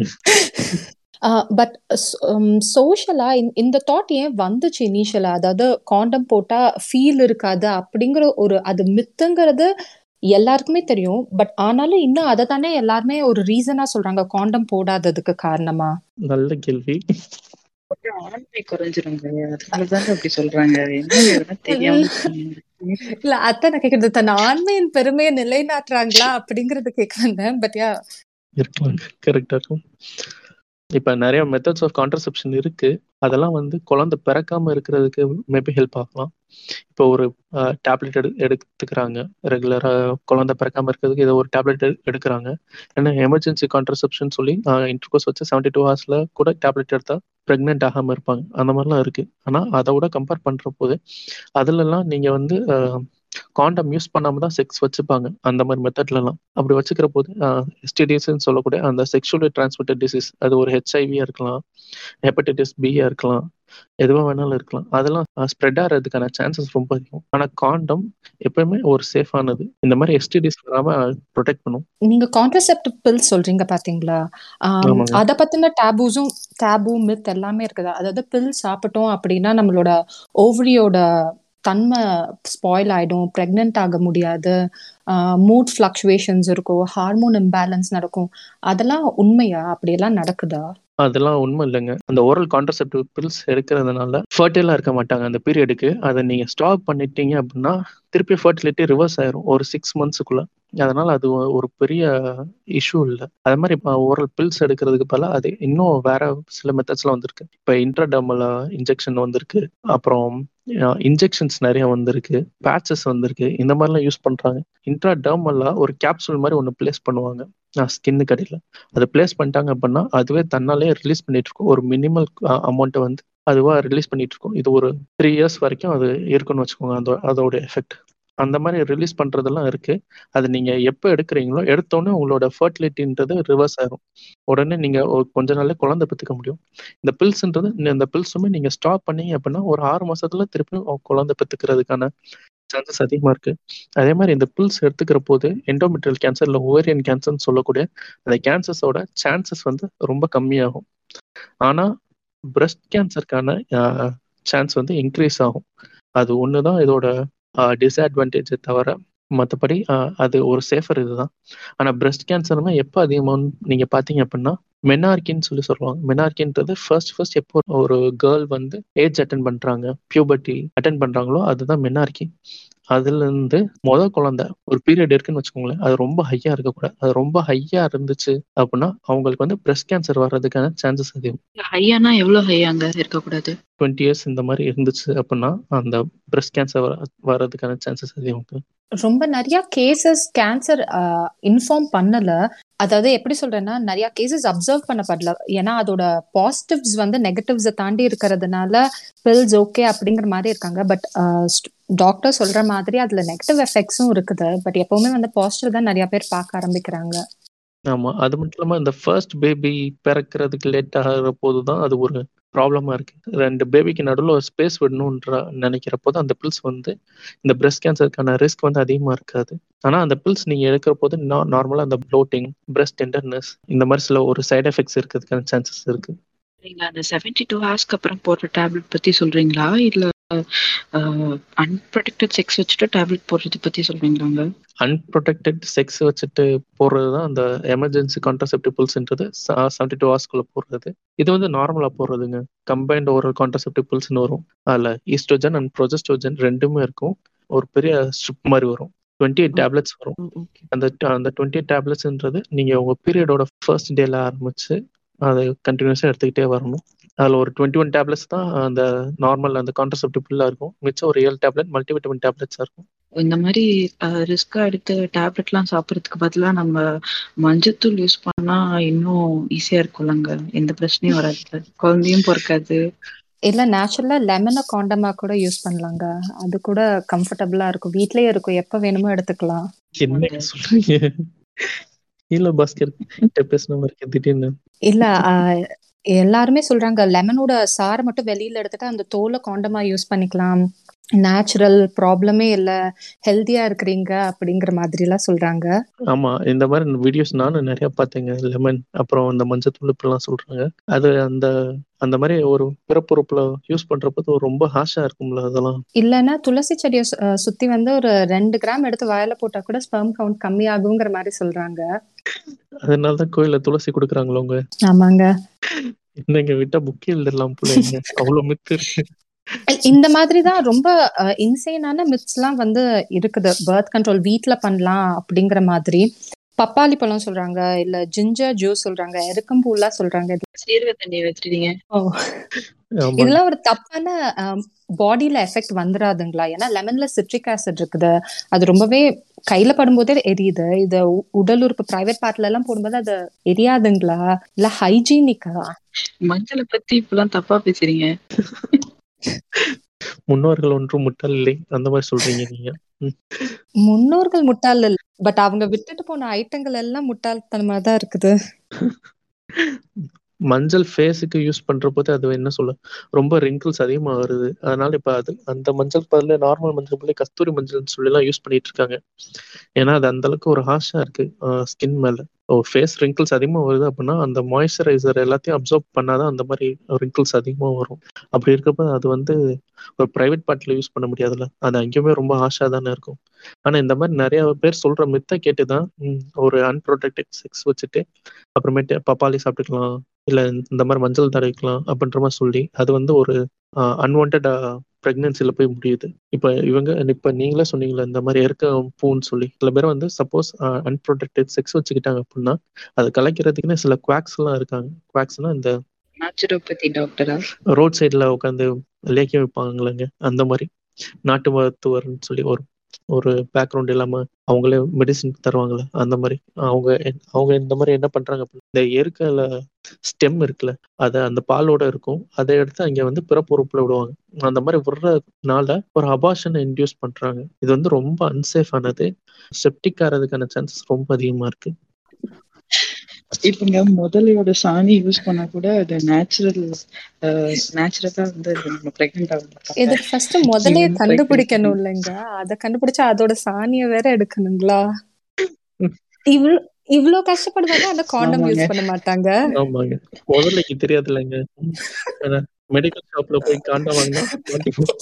பட் சோஷியலா இந்த தாட் ஏன் வந்துச்சு இனிஷியலா அதாவது காண்டம் போட்டா ஃபீல் இருக்காது அப்படிங்கிற ஒரு அது மித்துங்கிறது எல்லாருக்குமே தெரியும் பட் ஆனாலும் இன்னும் அதை தானே எல்லாருமே ஒரு ரீசனா சொல்றாங்க காண்டம் போடாததுக்கு காரணமா நல்ல கேள்வி ஆண்மை குறைஞ்சிருங்க அதனாலதாங்க அப்படி சொல்றாங்க என்ன தெரியாம இல்ல அதான் நான் கேக்குறது தன் ஆண்மையின் பெருமையை நிலைநாட்டுறாங்களா அப்படிங்கறது கேட்க வந்தேன் பட் யா இருக்கலாம் கரெக்டா இருக்கும் இப்ப நிறைய மெத்தட்ஸ் ஆஃப் கான்ட்ரசெப்ஷன் இருக்கு அதெல்லாம் வந்து குழந்தை பிறக்காம இருக்கிறதுக்கு மேபி ஹெல்ப் ஆகலாம் இப்போ ஒரு டேப்லெட் எடு எடுத்துக்கிறாங்க ரெகுலரா குழந்தை பிறக்காம இருக்கிறதுக்கு ஏதோ ஒரு டேப்லெட் எடுக்கிறாங்க ஏன்னா எமர்ஜென்சி கான்ட்ரசெப்ஷன் சொல்லி இன்டர்கோர்ஸ் வச்சு செவன்டி டூ ஹவர்ஸ்ல கூட டேப்லெட் எடுத்தா ப்ரெக்னென்ட் ஆகாம இருப்பாங்க அந்த மாதிரிலாம் இருக்கு ஆனா அதை விட கம்பேர் பண்ற போது அதுலலாம் நீங்க வந்து காண்டம் யூஸ் பண்ணாம தான் செக்ஸ் வச்சுப்பாங்க அந்த மாதிரி மெத்தட்லலாம் அப்படி வச்சுக்கிற போது எஸ்டிடிஸ்ன்னு சொல்லக்கூடிய அந்த செக்ஷுவலி டிரான்ஸ்மிட்டட் டிசீஸ் அது ஒரு ஹெச்ஐவியா இருக்கலாம் ஹெப்படைட்டிஸ் பியா இருக்கலாம் எதுவாக வேணாலும் இருக்கலாம் அதெல்லாம் ஸ்ப்ரெட் ஆகிறதுக்கான சான்சஸ் ரொம்ப அதிகம் ஆனா காண்டம் எப்பயுமே ஒரு சேஃபானது இந்த மாதிரி எஸ்டிடிஸ் வராம ப்ரொடெக்ட் பண்ணும் நீங்க கான்ட்ரசெப்டிவ் பில் சொல்றீங்க பாத்தீங்களா அத பத்தின டேபூஸும் டேபு மித் எல்லாமே இருக்குது அதாவது பில் சாப்பிட்டோம் அப்படின்னா நம்மளோட ஓவரியோட தன்மை ஸ்பாயில் ஆகிடும் ப்ரெக்னென்ட் ஆக முடியாது மூட் ஃப்ளக்சுவேஷன்ஸ் இருக்கும் ஹார்மோன் இம்பேலன்ஸ் நடக்கும் அதெல்லாம் உண்மையா அப்படியெல்லாம் நடக்குதா அதெல்லாம் உண்மை இல்லைங்க அந்த ஓரல் கான்ட்ரசெப்டிவ் பில்ஸ் எடுக்கிறதுனால ஃபர்டைலாக இருக்க மாட்டாங்க அந்த பீரியடுக்கு அதை நீங்கள் ஸ்டாப் பண்ணிட்டீங்க அப்படின்னா திருப்பி ஃபர்டிலிட்டி ரிவர்ஸ் ஆயிரும் ஒரு சிக்ஸ் மந்த்ஸுக்குள்ள அதனால அது ஒரு பெரிய இஷ்யூ இல்லை அது மாதிரி இப்போ ஓரல் பில்ஸ் எடுக்கிறதுக்கு பதிலாக அது இன்னும் வேற சில மெத்தட்ஸ்லாம் வந்திருக்கு இப்போ இன்ட்ராடர்மல் இன்ஜெக்ஷன் வந்திருக்கு அப்புறம் இன்ஜெக்ஷன்ஸ் நிறைய வந்திருக்கு பேட்சஸ் வந்திருக்கு இந்த மாதிரிலாம் யூஸ் பண்றாங்க இன்ட்ராடர்மல்ல ஒரு கேப்சூல் மாதிரி ஒன்று பிளேஸ் பண்ணுவாங்க ஸ்கின்னு கடையில் அதை பிளேஸ் பண்ணிட்டாங்க அப்படின்னா அதுவே தன்னாலே ரிலீஸ் பண்ணிட்டு இருக்கும் ஒரு மினிமல் அமௌண்ட்டை வந்து அதுவாக ரிலீஸ் பண்ணிட்டு இருக்கும் இது ஒரு த்ரீ இயர்ஸ் வரைக்கும் அது இருக்குன்னு வச்சுக்கோங்க அந்த அதோட எஃபெக்ட் அந்த மாதிரி ரிலீஸ் பண்றதெல்லாம் இருக்கு அது நீங்க எப்போ எடுக்கிறீங்களோ எடுத்தோடனே உங்களோட ஃபர்டிலிட்டின்றது ரிவர்ஸ் ஆகும் உடனே நீங்க கொஞ்ச நாளே குழந்தை பெற்றுக்க முடியும் இந்த பில்ஸ்ன்றது இந்த பில்ஸுமே நீங்க ஸ்டாப் பண்ணீங்க அப்படின்னா ஒரு ஆறு மாசத்துல திருப்பியும் குழந்தை பெற்றுக்கிறதுக்கான சான்சஸ் அதிகமா இருக்கு அதே மாதிரி இந்த பில்ஸ் எடுத்துக்கிற போது எண்டோமெட்ரியல் கேன்சர் இல்லை ஓவேரியன் கேன்சர்னு சொல்லக்கூடிய அந்த கேன்சர்ஸோட சான்சஸ் வந்து ரொம்ப கம்மியாகும் ஆனா பிரஸ்ட் கேன்சருக்கான சான்ஸ் வந்து இன்க்ரீஸ் ஆகும் அது ஒண்ணுதான் இதோட டிஸ்அட்வான்டேஜை தவிர மற்றபடி அது ஒரு சேஃபர் இதுதான் ஆனால் பிரஸ்ட் கேன்சர்னா எப்போ அதிகமாக நீங்கள் பார்த்தீங்க அப்படின்னா மெனார்கின்னு சொல்லி சொல்லுவாங்க மெனார்கின்றது ஃபர்ஸ்ட் ஃபர்ஸ்ட் எப்போ ஒரு கேர்ள் வந்து ஏஜ் அட்டன் பண்றாங்க பியூபர்ட்டி அட்டன் பண்றாங்களோ அதுதான் மெனார்கி அதுல இருந்து முத குழந்தை ஒரு பீரியட் இருக்குன்னு வச்சுக்கோங்களேன் அது ரொம்ப ஹையா இருக்கக்கூடாது அது ரொம்ப ஹையா இருந்துச்சு அப்படின்னா அவங்களுக்கு வந்து பிரஸ்ட் கேன்சர் வர்றதுக்கான சான்சஸ் அதிகம் ஹையானா எவ்வளவு ஹையாங்க இருக்கக்கூடாது டுவெண்ட்டி இயர்ஸ் இந்த மாதிரி இருந்துச்சு அப்படின்னா அந்த பிரஸ்ட் கேன்சர் வர்றதுக்கான சான்சஸ் அதிகம் ரொம்ப நிறைய கேசஸ் கேன்சர் இன்ஃபார்ம் பண்ணல அதாவது எப்படி சொல்றேன்னா நிறைய கேசஸ் அப்சர்வ் பண்ணப்படல ஏன்னா அதோட பாசிட்டிவ்ஸ் வந்து நெகட்டிவ்ஸை தாண்டி இருக்கிறதுனால பில்ஸ் ஓகே அப்படிங்கிற மாதிரி இருக்காங்க பட் டாக்டர் சொல்ற மாதிரி அதுல நெகட்டிவ் எஃபெக்ட்ஸும் இருக்குது பட் எப்பவுமே வந்து பாசிட்டிவ் தான் நிறைய பேர் பார்க்க ஆரம்பிக்கிறாங்க ஆமா அது மட்டும் இல்லாம இந்த ஃபர்ஸ்ட் பேபி பிறக்கிறதுக்கு லேட் ஆகிற போதுதான் அது ஒரு ப்ராப்ளமா இருக்கு ரெண்டு பேபிக்கு நடுவில் ஒரு ஸ்பேஸ் விடணுன்ற நினைக்கிற போது அந்த பில்ஸ் வந்து இந்த பிரஸ்ட் கேன்சருக்கான ரிஸ்க் வந்து அதிகமா இருக்காது ஆனா அந்த பில்ஸ் நீங்க எடுக்கிற போது நார்மலா அந்த ப்ளோட்டிங் பிரஸ்ட் டெண்டர்னஸ் இந்த மாதிரி சில ஒரு சைட் எஃபெக்ட்ஸ் இருக்கிறதுக்கான சான்சஸ் இருக்கு நீங்க அந்த செவன்டி டூ ஹவர்ஸ்க்கு அப்புறம் போடுற டேப்லெட் பத்தி சொல்றீங்களா இல்ல அன்ப்ரொடெக்டட் செக்ஸ் வச்சுட்டு டேப்லெட் போடுறது பத்தி சொல்றீங்களாங்க அன்ப்ரொடெக்டட் செக்ஸ் வச்சுட்டு போடுறது தான் அந்த எமர்ஜென்சி கான்ட்ரசெப்டிவ் பில்ஸ்ன்றது செவன்டி டூ ஹவர்ஸ்க்குள்ள போடுறது இது வந்து நார்மலா போடுறதுங்க கம்பைன்ட் ஒரு கான்ட்ரசெப்டிவ் பில்ஸ்னு வரும் அதில் ஈஸ்ட்ரோஜன் அண்ட் ப்ரொஜெஸ்ட்ரோஜன் ரெண்டுமே இருக்கும் ஒரு பெரிய ஸ்ட்ரிப் மாதிரி வரும் டுவெண்ட்டி எயிட் டேப்லெட்ஸ் வரும் அந்த அந்த டுவெண்ட்டி எயிட் டேப்லெட்ஸ்ன்றது நீங்க உங்க பீரியடோட ஃபர்ஸ்ட் டேல ஆரம்பிச்சு அதை கண்டினியூஸாக எடுத்துக்கிட்டே வரணும் அதில் ஒரு டுவெண்ட்டி ஒன் டேப்லெட்ஸ் தான் அந்த நார்மல் அந்த கான்ட்ரசெப்டிவ் பில்லாக இருக்கும் மிச்சம் ஒரு ஏழு டேப்லெட் மல்டிவிட்டமின் டேப்லெட்ஸாக இருக்கும் இந்த மாதிரி ரிஸ்கா எடுத்து டேப்லெட்லாம் சாப்பிட்றதுக்கு பதிலாக நம்ம மஞ்சத்தூள் யூஸ் பண்ணா இன்னும் ஈஸியா இருக்கும்லங்க எந்த பிரச்சனையும் வராது குழந்தையும் பிறக்காது இல்ல நேச்சுரலா லெமனை காண்டமா கூட யூஸ் பண்ணலாங்க அது கூட கம்ஃபர்டபுளா இருக்கும் வீட்லயே இருக்கும் எப்ப வேணுமோ எடுத்துக்கலாம் என்ன சொல்றீங்க இல்ல பாஸ்கர் பேசின மாதிரி திடீர்னு இல்ல எல்லாருமே சொல்றாங்க லெமனோட சாரை மட்டும் வெளியில எடுத்துட்டு அந்த தோலை காண்டமா யூஸ் பண்ணிக்கலாம் நேச்சுரல் ப்ராப்ளமே இல்ல ஹெல்தியா இருக்கிறீங்க அப்படிங்கிற மாதிரி எல்லாம் சொல்றாங்க ஆமா இந்த மாதிரி வீடியோஸ் நானும் நிறைய பார்த்தேங்க லெமன் அப்புறம் இந்த மஞ்சத்தூள் இப்படிலாம் சொல்றாங்க அது அந்த அந்த மாதிரி ஒரு பிறப்புறுப்புல யூஸ் பண்றப்ப ரொம்ப ஹாஷா இருக்கும்ல அதெல்லாம் இல்லைன்னா துளசி செடியை சுத்தி வந்து ஒரு ரெண்டு கிராம் எடுத்து வாயில போட்டா கூட ஸ்பெர்ம் கவுண்ட் கம்மி ஆகுங்கிற மாதிரி சொல்றாங்க அதனாலதான் கோயில துளசி கொடுக்குறாங்களோ உங்க ஆமாங்க என்னங்க விட்டா புக்கே எழுதலாம் போல அவ்வளவு மித்து இருக்கு இந்த மாதிரி தான் ரொம்ப இன்சைனான மித்ஸ் எல்லாம் வந்து இருக்குது பர்த் கண்ட்ரோல் வீட்ல பண்ணலாம் அப்படிங்கிற மாதிரி பப்பாளி பழம் சொல்றாங்க இல்ல ஜிஞ்சர் ஜூஸ் சொல்றாங்க எருக்கம்பூலாம் சொல்றாங்க சீரக தண்ணி வச்சிருக்கீங்க ஓ. ஆமாங்க இதெல்லாம் ஒரு தப்பான பாடியில எஃபெக்ட் வந்துராதுங்களா ஏன்னா லெமன்ல சிட்ரிக் ஆசிட் இருக்குது அது ரொம்பவே கையில படும்போதே எரியுது இது உ- உடல் உறுப்பு பிரைவேட் பார்ட்ல எல்லாம் போடும்போது அது எரியாதுங்களா இல்ல ஹைஜீனிக்கா மஞ்சளை பத்தி இப்பெல்லாம் தப்பா பேசுறீங்க முன்னோர்கள் ஒன்றும் முட்டாள் இல்லை அந்த மாதிரி சொல்றீங்க நீங்க ம். முன்னோர்கள் முட்டாள் இல்ல பட் அவங்க விட்டுட்டு போன ஐட்டங்கள் எல்லாம் முட்டாள்தனமா தான் இருக்குது மஞ்சள் ஃபேஸுக்கு யூஸ் பண்ற போது அது என்ன சொல்ல ரொம்ப ரிங்கிள்ஸ் அதிகமா வருது அதனால இப்ப அது அந்த மஞ்சள் பதில நார்மல் மஞ்சள் பதில கஸ்தூரி மஞ்சள்னு சொல்லி எல்லாம் யூஸ் பண்ணிட்டு இருக்காங்க ஏன்னா அது அந்த அளவுக்கு ஒரு ஹாஷா இருக்கு ஸ்கின் மேல ஃபேஸ் ரிங்கிள்ஸ் அதிகமா வருது அப்படின்னா அந்த மாய்ஸ்சரைசர் எல்லாத்தையும் அப்சர்வ் பண்ணாதான் அந்த மாதிரி ரிங்கிள்ஸ் அதிகமா வரும் அப்படி இருக்கப்ப அது வந்து ஒரு பிரைவேட் பார்ட்ல யூஸ் பண்ண முடியாதுல்ல அது அங்கேயுமே ரொம்ப ஹாஷா தானே இருக்கும் ஆனா இந்த மாதிரி நிறைய பேர் சொல்ற மித்த கேட்டுதான் ம், ஒரு அன்ப்ரொடெக்டட் செக்ஸ் வச்சுட்டு அப்புறமேட்டு பப்பாளி சாப்பிட்டுக்கலாம் இல்ல இந்த மாதிரி மஞ்சள் தடவிக்கலாம் அப்படின்ற மாதிரி சொல்லி அது வந்து ஒரு அன்வான்ட் பிரெக்னன்சில போய் முடியுது இப்ப இவங்க இப்ப நீங்களே சொன்னீங்களே இந்த மாதிரி இருக்க பூன்னு சொல்லி சில பேர் வந்து சப்போஸ் அன்ப்ரொடெக்டட் செக்ஸ் வச்சுக்கிட்டாங்க அப்படின்னா அது கலைக்கிறதுக்குன்னு சில குவாக்ஸ் எல்லாம் இருக்காங்க குவாக்ஸ்னா இந்த நேச்சுரோபதி டாக்டரா ரோட் சைடுல உட்காந்து லேக்கியம் வைப்பாங்களேங்க அந்த மாதிரி நாட்டு மருத்துவர்னு சொல்லி ஒரு ஒரு பேக்ரவுண்ட் இல்லாம அவங்களே மெடிசின் தருவாங்கல்ல அந்த மாதிரி அவங்க என்- அவங்க இந்த மாதிரி என்ன பண்றாங்க அப்படின்னா, இந்த எருக்கல ஸ்டெம் இருக்குல்ல அதை அந்த பாலோட இருக்கும் அதை எடுத்து அங்க வந்து பிறப்புறுப்புல விடுவாங்க அந்த மாதிரி விடுறதுனால ஒரு அபாஷனை இன்டியூஸ் பண்றாங்க இது வந்து ரொம்ப அன்சேஃப் ஆனது செப்டிக் ஆகிறதுக்கான சான்சஸ் ரொம்ப அதிகமா இருக்கு இப்பங்க முதலையோட சாணி யூஸ் பண்ணா கூட அது நேச்சுரல் நேச்சுரலா வந்து நம்ம பிரெக்னென்ட் ஆகும் இதுக்கு ஃபர்ஸ்ட் முதலே கண்டுபிடிக்கணும் இல்லைங்க அத கண்டுபிடிச்சா அதோட சாணிய வேற எடுக்கணுங்களா இவ்ளோ இவ்ளோ கஷ்டப்படுவாங்க அந்த காண்டம் யூஸ் ஆமாங்க. பண்ண மாட்டாங்க ஆமாங்க முதலைக்கு தெரியாது இல்லைங்க மெடிக்கல் ஷாப்ல போய் காண்டம் வாங்கினா மாட்டிப்போம்.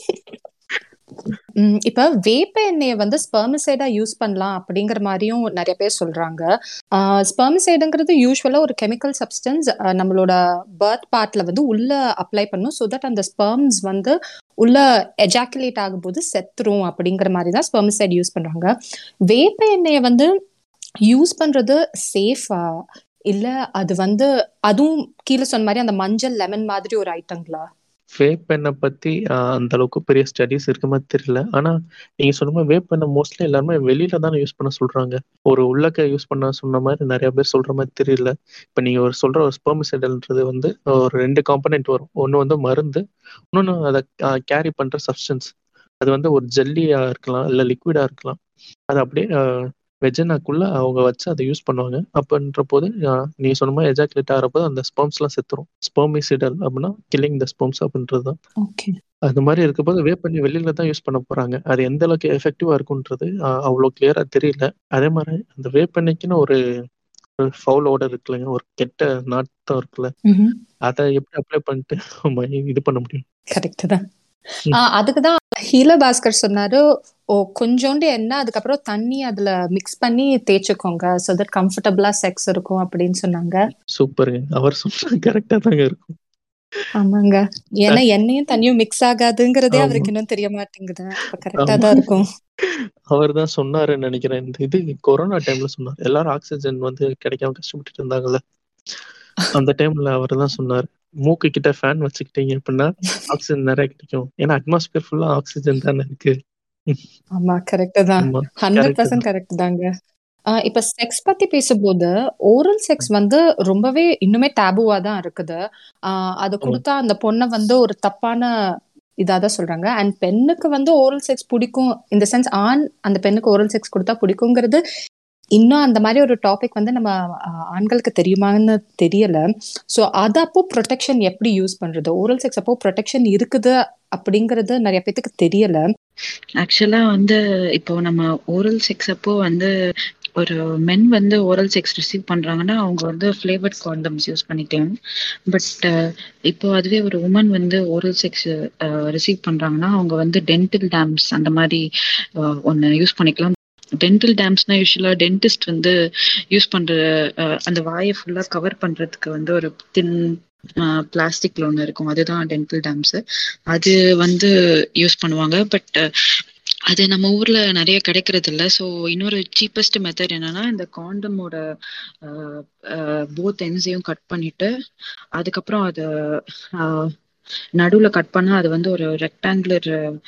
ம், இப்ப வேப்ப எண்ணெயை வந்து ஸ்பெர்மிசைடா யூஸ் பண்ணலாம் அப்படிங்கிற மாதிரியும் நிறைய பேர் சொல்றாங்க ஸ்பெர்மிசைடுங்கிறது யூஸ்வலா ஒரு கெமிக்கல் சப்ஸ்டன்ஸ் நம்மளோட பர்த் பார்ட்ல வந்து உள்ள அப்ளை பண்ணும் ஸோ தட் அந்த ஸ்பெர்ம்ஸ் வந்து உள்ள எஜாக்குலேட் ஆகும்போது செத்துரும் அப்படிங்கிற மாதிரி தான் ஸ்பெர்மிசைட் யூஸ் பண்றாங்க வேப்ப எண்ணெயை வந்து யூஸ் பண்றது சேஃபா இல்ல அது வந்து அதுவும் கீழே சொன்ன மாதிரி அந்த மஞ்சள் லெமன் மாதிரி ஒரு ஐட்டங்களா வேப் எண்ணெய் பத்தி ஆஹ், அந்த அளவுக்கு பெரிய ஸ்டடிஸ் இருக்க மாதிரி தெரியல ஆனா நீங்க சொன்ன மாதிரி வேப் எண்ணெய் மோஸ்ட்லி எல்லாருமே வெளியில தானே யூஸ் பண்ண சொல்றாங்க ஒரு உள்ளக்க யூஸ் பண்ண சொன்ன மாதிரி நிறைய பேர் சொல்ற மாதிரி தெரியல இப்ப நீங்க ஒரு சொல்ற ஒரு ஸ்பெர்மிசைடல்ன்றது வந்து ஒரு ரெண்டு காம்பனென்ட் வரும் ஒன்னு வந்து மருந்து இன்னொன்னு அதை கேரி பண்ற சப்ஸ்டன்ஸ் அது வந்து ஒரு ஜெல்லியா இருக்கலாம் இல்ல லிக்விடா இருக்கலாம் அது அப்படியே வெஜனாக்குள்ள அவங்க வச்சு அதை யூஸ் பண்ணுவாங்க அப்படின்ற போது ஆஹ், நீங்க சொன்ன மாதிரி எஜாக்குலேட் ஆகிறப்போ அந்த ஸ்பெர்ம்ஸ் எல்லாம் செத்துரும் ஸ்பெர்மிசிடல் அப்படின்னா கில்லிங் த ஸ்பெர்ம்ஸ் அப்படின்றது தான் ஓகே அது மாதிரி இருக்கப்போது வேப் பண்ணி வெளியில தான் யூஸ் பண்ண போறாங்க அது எந்த அளவுக்கு எஃபெக்டிவா இருக்குன்றது ஆஹ், அவ்வளவு கிளியரா தெரியல அதே மாதிரி அந்த வேப் எண்ணெய்க்குன்னு ஒரு ஃபவுல் ஓடர் இருக்குல்லங்க ஒரு கெட்ட நாட்டம் இருக்குல்ல அதை எப்படி அப்ளை பண்ணிட்டு நம்ம இது பண்ண முடியும் கரெக்ட் தான் ம். ஆஹ் அதுக்குதான் ஹீல பாஸ்கர் சொன்னாரு ஓ கொஞ்சோண்டு எண்ணெய் அதுக்கப்புறம் தண்ணி அதுல மிக்ஸ் பண்ணி தேய்ச்சுக்கோங்க ஸோ தட் கம்ஃபர்டபுளா செக்ஸ் இருக்கும் அப்படின்னு சொன்னாங்க சூப்பருங்க அவர் சொன்னா கரெக்டா தாங்க இருக்கும் ஆமாங்க ஏன்னா எண்ணெயும் தண்ணியும் மிக்ஸ் ஆகாதுங்கிறதே ஆமா. அவருக்கு இன்னும் தெரிய மாட்டேங்குது அப்ப கரெக்டா ஆமா. தான் இருக்கும் அவர் தான் சொன்னாருன்னு நினைக்கிறேன் இந்த இது கொரோனா டைம்ல சொன்னார் எல்லாரும் ஆக்சிஜன் வந்து கிடைக்காம கஷ்டப்பட்டுட்டு இருந்தாங்கல்ல அந்த டைம்ல அவர் தான் சொன்னார் மூக்கு கிட்ட ஃபேன் வச்சுக்கிட்டீங்க அப்படின்னா ஆக்சிஜன் நிறைய கிடைக்கும் ஏன்னா அட்மாஸ்பியர் ஃபுல்லா ஆக்சிஜன் தானே இருக்கு ஆமா கரெக்ட் தான் ஆமா ஹண்ட்ரட் correct பர்சன்ட் கரெக்ட் தாங்க ஆஹ் இப்ப செக்ஸ் பத்தி பேசும்போது ஓரல் செக்ஸ் வந்து ரொம்பவே இன்னுமே டேபுவா தான் இருக்குது ஆஹ் அது கொடுத்தா அந்த பொண்ணை வந்து ஒரு தப்பான இதாதான் சொல்றாங்க அண்ட் பெண்ணுக்கு வந்து ஓரல் செக்ஸ் பிடிக்கும் இந்த சென்ஸ் ஆண் அந்த பெண்ணுக்கு ஓரல் செக்ஸ் கொடுத்தா பிடிக்குங்கிறது இன்னும் அந்த மாதிரி ஒரு டாபிக் வந்து நம்ம ஆஹ், ஆண்களுக்கு தெரியுமான்னு தெரியல ஸோ அது அப்போ ப்ரொடெக்ஷன் எப்படி யூஸ் பண்றது ஓரல் செக்ஸ் அப்போ ப்ரொடெக்ஷன் இருக்குது அப்படிங்கிறது நிறைய பேத்துக்கு தெரியல ஆக்சுவலா வந்து இப்போ நம்ம ஓரல் செக்ஸ் அப்போ வந்து ஒரு மென் வந்து ஓரல் செக்ஸ் ரிசீவ் பண்றாங்கன்னா அவங்க வந்து ஃபிளேவர்ட் காண்டம்ஸ் யூஸ் பண்ணிக்கலாம் பட் இப்போ அதுவே ஒரு உமன் வந்து ஓரல் செக்ஸ் ரிசீவ் பண்றாங்கன்னா அவங்க வந்து டென்டல் டேம்ஸ் அந்த மாதிரி ஒன்று யூஸ் பண்ணிக்கலாம் டென்டல் டேம்ஸ்னா யூஸ்வலா டென்டிஸ்ட் வந்து யூஸ் பண்ற அஹ், அந்த வாயை ஃபுல்லா கவர் பண்றதுக்கு வந்து ஒரு தின் பிளாஸ்டிக்ல ஒன்று இருக்கும் அதுதான் டென்டல் டேம்ஸ் அது வந்து யூஸ் பண்ணுவாங்க பட் அது நம்ம ஊர்ல நிறைய கிடைக்கிறது இல்ல ஸோ இன்னொரு சீப்பஸ்ட் மெத்தட் என்னன்னா இந்த காண்டமோட போத் என்ஸையும் கட் பண்ணிட்டு அதுக்கப்புறம் அதை நடுவுல கட் பண்ணா அது வந்து ஒரு ரெக்டாங்குலர்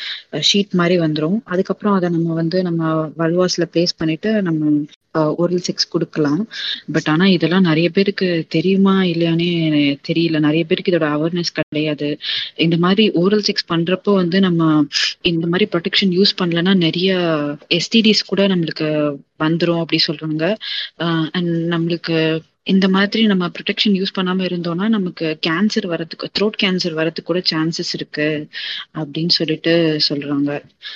ஷீட் மாதிரி வந்துரும் அதுக்கப்புறம் அதை நம்ம வந்து நம்ம வல்வாஸ்ல பிளேஸ் பண்ணிட்டு நம்ம ஓரல் செக்ஸ் கொடுக்கலாம் பட் ஆனா இதெல்லாம் நிறைய பேருக்கு தெரியுமா இல்லையானே தெரியல நிறைய பேருக்கு இதோட அவேர்னஸ் கிடையாது இந்த மாதிரி ஓரல் செக்ஸ் பண்றப்போ வந்து நம்ம இந்த மாதிரி ப்ரொடெக்ஷன் யூஸ் பண்ணலன்னா நிறைய எஸ்டிடிஸ் கூட நம்மளுக்கு வந்துரும் அப்படி சொல்றாங்க அண்ட் நம்மளுக்கு இந்த மாதிரி நம்ம ப்ரொடெக்ஷன் யூஸ் பண்ணாம இருந்தோம்னா நமக்கு கேன்சர் வரதுக்கு த்ரோட் கேன்சர் வரதுக்கு கூட சான்சஸ் இருக்கு அப்படின்னு சொல்லிட்டு சொல்றாங்க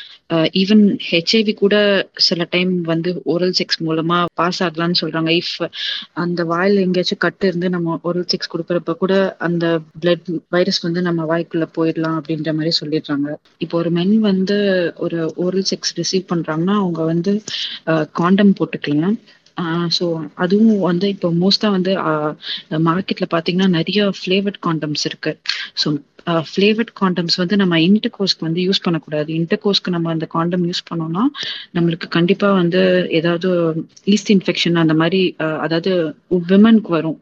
ஈவன் ஹெச்ஐவி கூட சில டைம் வந்து ஓரல் செக்ஸ் மூலமா பாஸ் ஆகலாம்னு சொல்றாங்க இஃப் அந்த வாயில் எங்கேயாச்சும் கட்டு இருந்து நம்ம ஓரல் செக்ஸ் கொடுக்குறப்ப கூட அந்த பிளட் வைரஸ் வந்து நம்ம வாய்க்குள்ள போயிடலாம் அப்படின்ற மாதிரி சொல்லிடுறாங்க இப்போ ஒரு மென் வந்து ஒரு ஓரல் செக்ஸ் ரிசீவ் பண்றாங்கன்னா அவங்க வந்து காண்டம் போட்டுக்கலாம் ஸோ அதுவும் வந்து இப்போ மோஸ்டா வந்து மார்க்கெட்ல பாத்தீங்கன்னா நிறைய ஃபிளேவர்ட் காண்டம்ஸ் இருக்கு ஸோ ஃபிளேவர்ட் காண்டம்ஸ் வந்து நம்ம இன்டர்கோஸ்க்கு வந்து யூஸ் பண்ணக்கூடாது இன்டர்கோஸ்க்கு நம்ம அந்த காண்டம் யூஸ் பண்ணோம்னா நம்மளுக்கு கண்டிப்பா வந்து ஏதாவது ஈஸ்ட் இன்ஃபெக்ஷன் அந்த மாதிரி அதாவது விமனுக்கு வரும்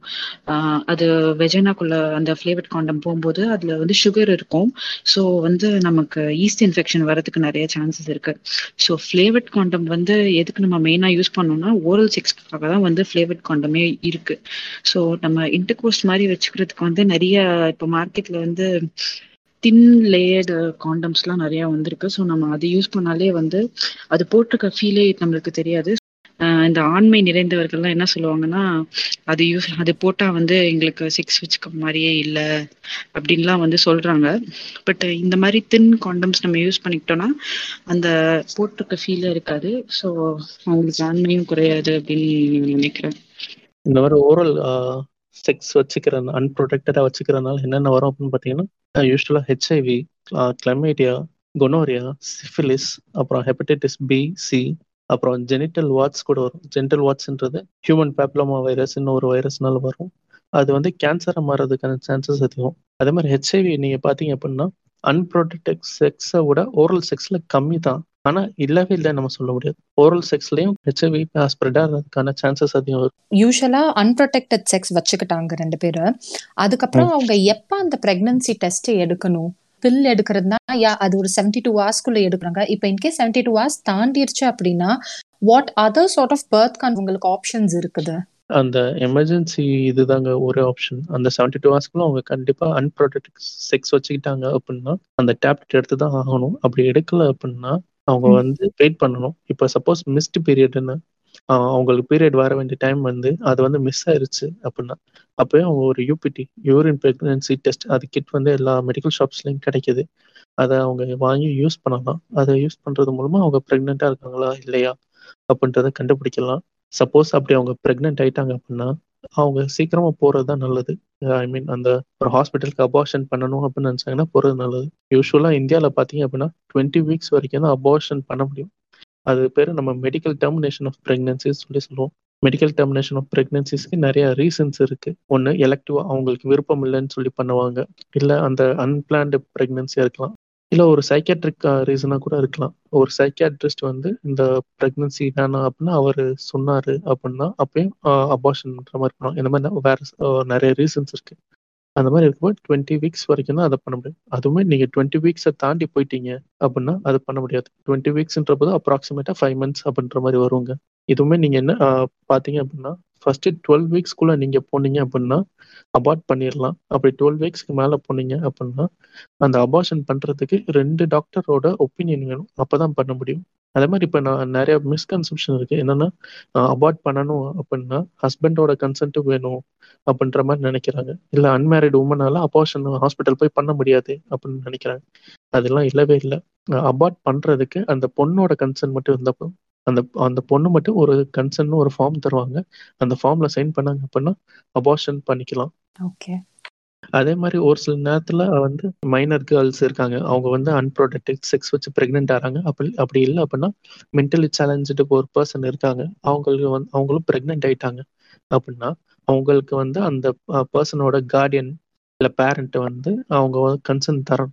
அது வெஜைனாக்குள்ள அந்த ஃபிளேவர்ட் காண்டம் போகும்போது அதுல வந்து சுகர் இருக்கும் ஸோ வந்து நமக்கு ஈஸ்ட் இன்ஃபெக்ஷன் வரதுக்கு நிறைய சான்சஸ் இருக்கு ஸோ ஃபிளேவர்ட் காண்டம் வந்து எதுக்கு நம்ம மெயினா யூஸ் பண்ணோம்னா ஓரல் செக்ஸ்க்காக தான் வந்து ஃபிளேவர்ட் காண்டமே இருக்கு ஸோ நம்ம இன்டர்கோஸ் மாதிரி வச்சுக்கிறதுக்கு வந்து நிறைய இப்போ மார்க்கெட்ல வந்து தின் லேயர்டு காண்டம்ஸ்லாம் நிறைய வந்திருக்கு ஸோ நம்ம அதை யூஸ் பண்ணாலே வந்து அது போட்டிருக்க ஃபீலே நம்மளுக்கு தெரியாது இந்த ஆண்மை நிறைந்தவர்கள்லாம் என்ன சொல்லுவாங்கன்னா அது யூஸ் அது போட்டா வந்து எங்களுக்கு செக்ஸ் வச்சுக்க மாதிரியே இல்லை அப்படின்லாம் வந்து சொல்றாங்க பட் இந்த மாதிரி தின் காண்டம்ஸ் நம்ம யூஸ் பண்ணிக்கிட்டோம்னா அந்த போட்டிருக்க ஃபீலே இருக்காது ஸோ அவங்களுக்கு ஆண்மையும் குறையாது அப்படின்னு நினைக்கிறேன் இந்த மாதிரி ஓரல் செக்ஸ் வச்சுக்கிற அன்ப்ரொடெக்டடா வச்சுக்கிறதுனால என்னென்ன வரும் அப்படின்னு பார்த்தீங்கன்னா usually HIV chlamydia gonorrhoea syphilis அப்புறம் ஹெப்படைட்டிஸ் பி சி அப்புறம் ஜெனிட்டல் வாட்ஸ் கூட வரும் ஜெனிட்டல் வாட்ஸ்ன்றது ஹியூமன் பேப்ளமா வைரஸ்னு ஒரு வைரஸ்னால வரும் அது வந்து கேன்சரை மாறதுக்கான சான்சஸ் அதிகம் அதே மாதிரி ஹெச்ஐவி நீங்க பாத்தீங்க அப்படின்னா அன்ப்ரொடெக்டட் செக்ஸை விட ஓரல் செக்ஸ்ல கம்மி தான் ஆனா இல்லவே இல்லை நம்ம சொல்ல முடியாது ஓரல் செக்ஸ்லயும் ஹெச்ஐவி ஸ்ப்ரெட் ஆகிறதுக்கான சான்சஸ் அதிகம் வரும் யூஸ்வலா அன்ப்ரொடெக்டட் செக்ஸ் வச்சுக்கிட்டாங்க ரெண்டு பேரு அதுக்கப்புறம் அவங்க எப்ப அந்த பிரெக்னன்சி டெஸ்ட் எடுக்கணும் பில் எடுக்கிறதுனா யா அது ஒரு செவன்டி டூ ஹவர்ஸ்க்குள்ள எடுக்கிறாங்க இப்போ இன்கேஸ் செவன்டி டூ ஹவர்ஸ் தாண்டிருச்சு அப்படின்னா what other sort of birth con உங்களுக்கு ஆப்ஷன்ஸ் இருக்குது அந்த எமர்ஜென்சி இதுதாங்க ஒரே ஆப்ஷன் அந்த செவன்டி டூ ஹவர்ஸ்க்குள்ள அவங்க கண்டிப்பா அன்ப்ரொடெக்ட் செக்ஸ் வச்சுக்கிட்டாங்க அப்படின்னா அந்த டேப்லெட் எடுத்து தான் ஆகணும் அப்படி எடுக்கல அப்படின்னா அவங்க வந்து வெயிட் பண்ணணும் இப்போ சப்போஸ் மிஸ்ட் பீரியட்னு அவங்களுக்கு பீரியட் வர வேண்டிய டைம் வந்து அது வந்து மிஸ் ஆயிருச்சு அப்படின்னா அப்போயே அவங்க ஒரு யூபிடி யூரின் பிரெக்னன்சி டெஸ்ட் அது கிட் வந்து எல்லா மெடிக்கல் ஷாப்ஸ்லையும் கிடைக்குது அதை அவங்க வாங்கி யூஸ் பண்ணலாம் அதை யூஸ் பண்றது மூலமா அவங்க ப்ரெக்னெண்டா இருக்காங்களா இல்லையா அப்படின்றத கண்டுபிடிக்கலாம் சப்போஸ் அப்படி அவங்க ப்ரெக்னென்ட் ஆயிட்டாங்க அப்படின்னா அவங்க சீக்கிரமா போறது தான் நல்லது ஐ மீன் அந்த ஒரு ஹாஸ்பிட்டலுக்கு அபார்ஷன் பண்ணணும் அப்படின்னு நினைச்சாங்கன்னா போறது நல்லது யூஸ்வலா இந்தியாவில் பார்த்தீங்க அப்படின்னா டுவெண்ட்டி வீக்ஸ் வரைக்கும் தான் அபார்ஷன் பண்ண முடியும் அது பேர் நம்ம மெடிக்கல் டெர்மினேஷன் ஆஃப் ப்ரெக்னன்சிஸ் சொல்லி சொல்லுவோம் மெடிக்கல் டெர்மினேஷன் ஆஃப் ப்ரெக்னன்சிஸ்க்கு நிறைய ரீசன்ஸ் இருக்கு ஒன்று எலக்டிவா அவங்களுக்கு விருப்பம் இல்லைன்னு சொல்லி பண்ணுவாங்க இல்லை அந்த அன்பிளான்டு ப்ரெக்னன்சியா இருக்கலாம் இல்லை ஒரு சைக்கியாட்ரிக் ரீசனாக கூட இருக்கலாம் ஒரு சைக்கியாட்ரிஸ்ட் வந்து இந்த ப்ரெக்னன்சி வேணாம் அப்படின்னா அவர் சொன்னாரு அப்படின்னா அப்பயும் அபார்ஷன் பண்ற மாதிரி பண்ணுவாங்க இந்த மாதிரி வேற நிறைய ரீசன்ஸ் இருக்கு அந்த மாதிரி இருக்கும்போது டுவெண்ட்டி வீக்ஸ் வரைக்கும் தான் அதை பண்ண முடியும் அதுவுமே நீங்க டுவெண்ட்டி வீக்ஸை தாண்டி போயிட்டீங்க அப்படின்னா அது பண்ண முடியாது டுவெண்ட்டி வீக்ஸ்ன்ற போது அப்ராக்சிமேட்டா ஃபைவ் மந்த்ஸ் அப்படின்ற மாதிரி வருவாங்க இதுவுமே நீங்க என்ன பாத்தீங்க அப்படின்னா ஃபர்ஸ்ட் டுவெல் வீக்ஸ்க்குள்ள நீங்க போனீங்க அப்படின்னா அபார்ட் பண்ணிடலாம் அப்படி டுவெல் வீக்ஸ்க்கு மேல போனீங்க அப்படின்னா அந்த அபார்ஷன் பண்றதுக்கு ரெண்டு டாக்டரோட ஒப்பீனியன் வேணும் அப்பதான் பண்ண முடியும் அதே மாதிரி இப்ப நான் நிறைய மிஸ்கன்செப்ஷன் இருக்கு என்னன்னா அபார்ட் பண்ணணும் அப்படின்னா ஹஸ்பண்டோட கன்சென்ட்டும் வேணும் அப்படின்ற மாதிரி நினைக்கிறாங்க இல்ல அன்மேரிட் உமனால அபார்ஷன் ஹாஸ்பிட்டல் போய் பண்ண முடியாது அப்படின்னு நினைக்கிறாங்க அதெல்லாம் இல்லவே இல்லை அபார்ட் பண்றதுக்கு அந்த பொண்ணோட கன்சென்ட் மட்டும் இருந்தப்போ அந்த அந்த பொண்ணு மட்டும் ஒரு கன்சர்ன் ஒரு ஃபார்ம் தருவாங்க அந்த ஃபார்ம்ல சைன் பண்ணாங்க அப்படின்னா அபார்ஷன் பண்ணிக்கலாம் ஓகே அதே மாதிரி ஒரு சில நேரத்துல வந்து மைனர் கேர்ள்ஸ் இருக்காங்க அவங்க வந்து அன்ப்ரொடெக்டட் செக்ஸ் வச்சு பிரெக்னென்ட் ஆறாங்க அப்படி அப்படி இல்லை அப்படின்னா மென்டலி சேலஞ்சு ஒரு பர்சன் இருக்காங்க அவங்களுக்கு வந்து அவங்களும் பிரெக்னென்ட் ஆயிட்டாங்க அப்படின்னா அவங்களுக்கு வந்து அந்த பர்சனோட கார்டியன் இல்லை பேரண்ட் வந்து அவங்க கன்சர்ன் தரணும்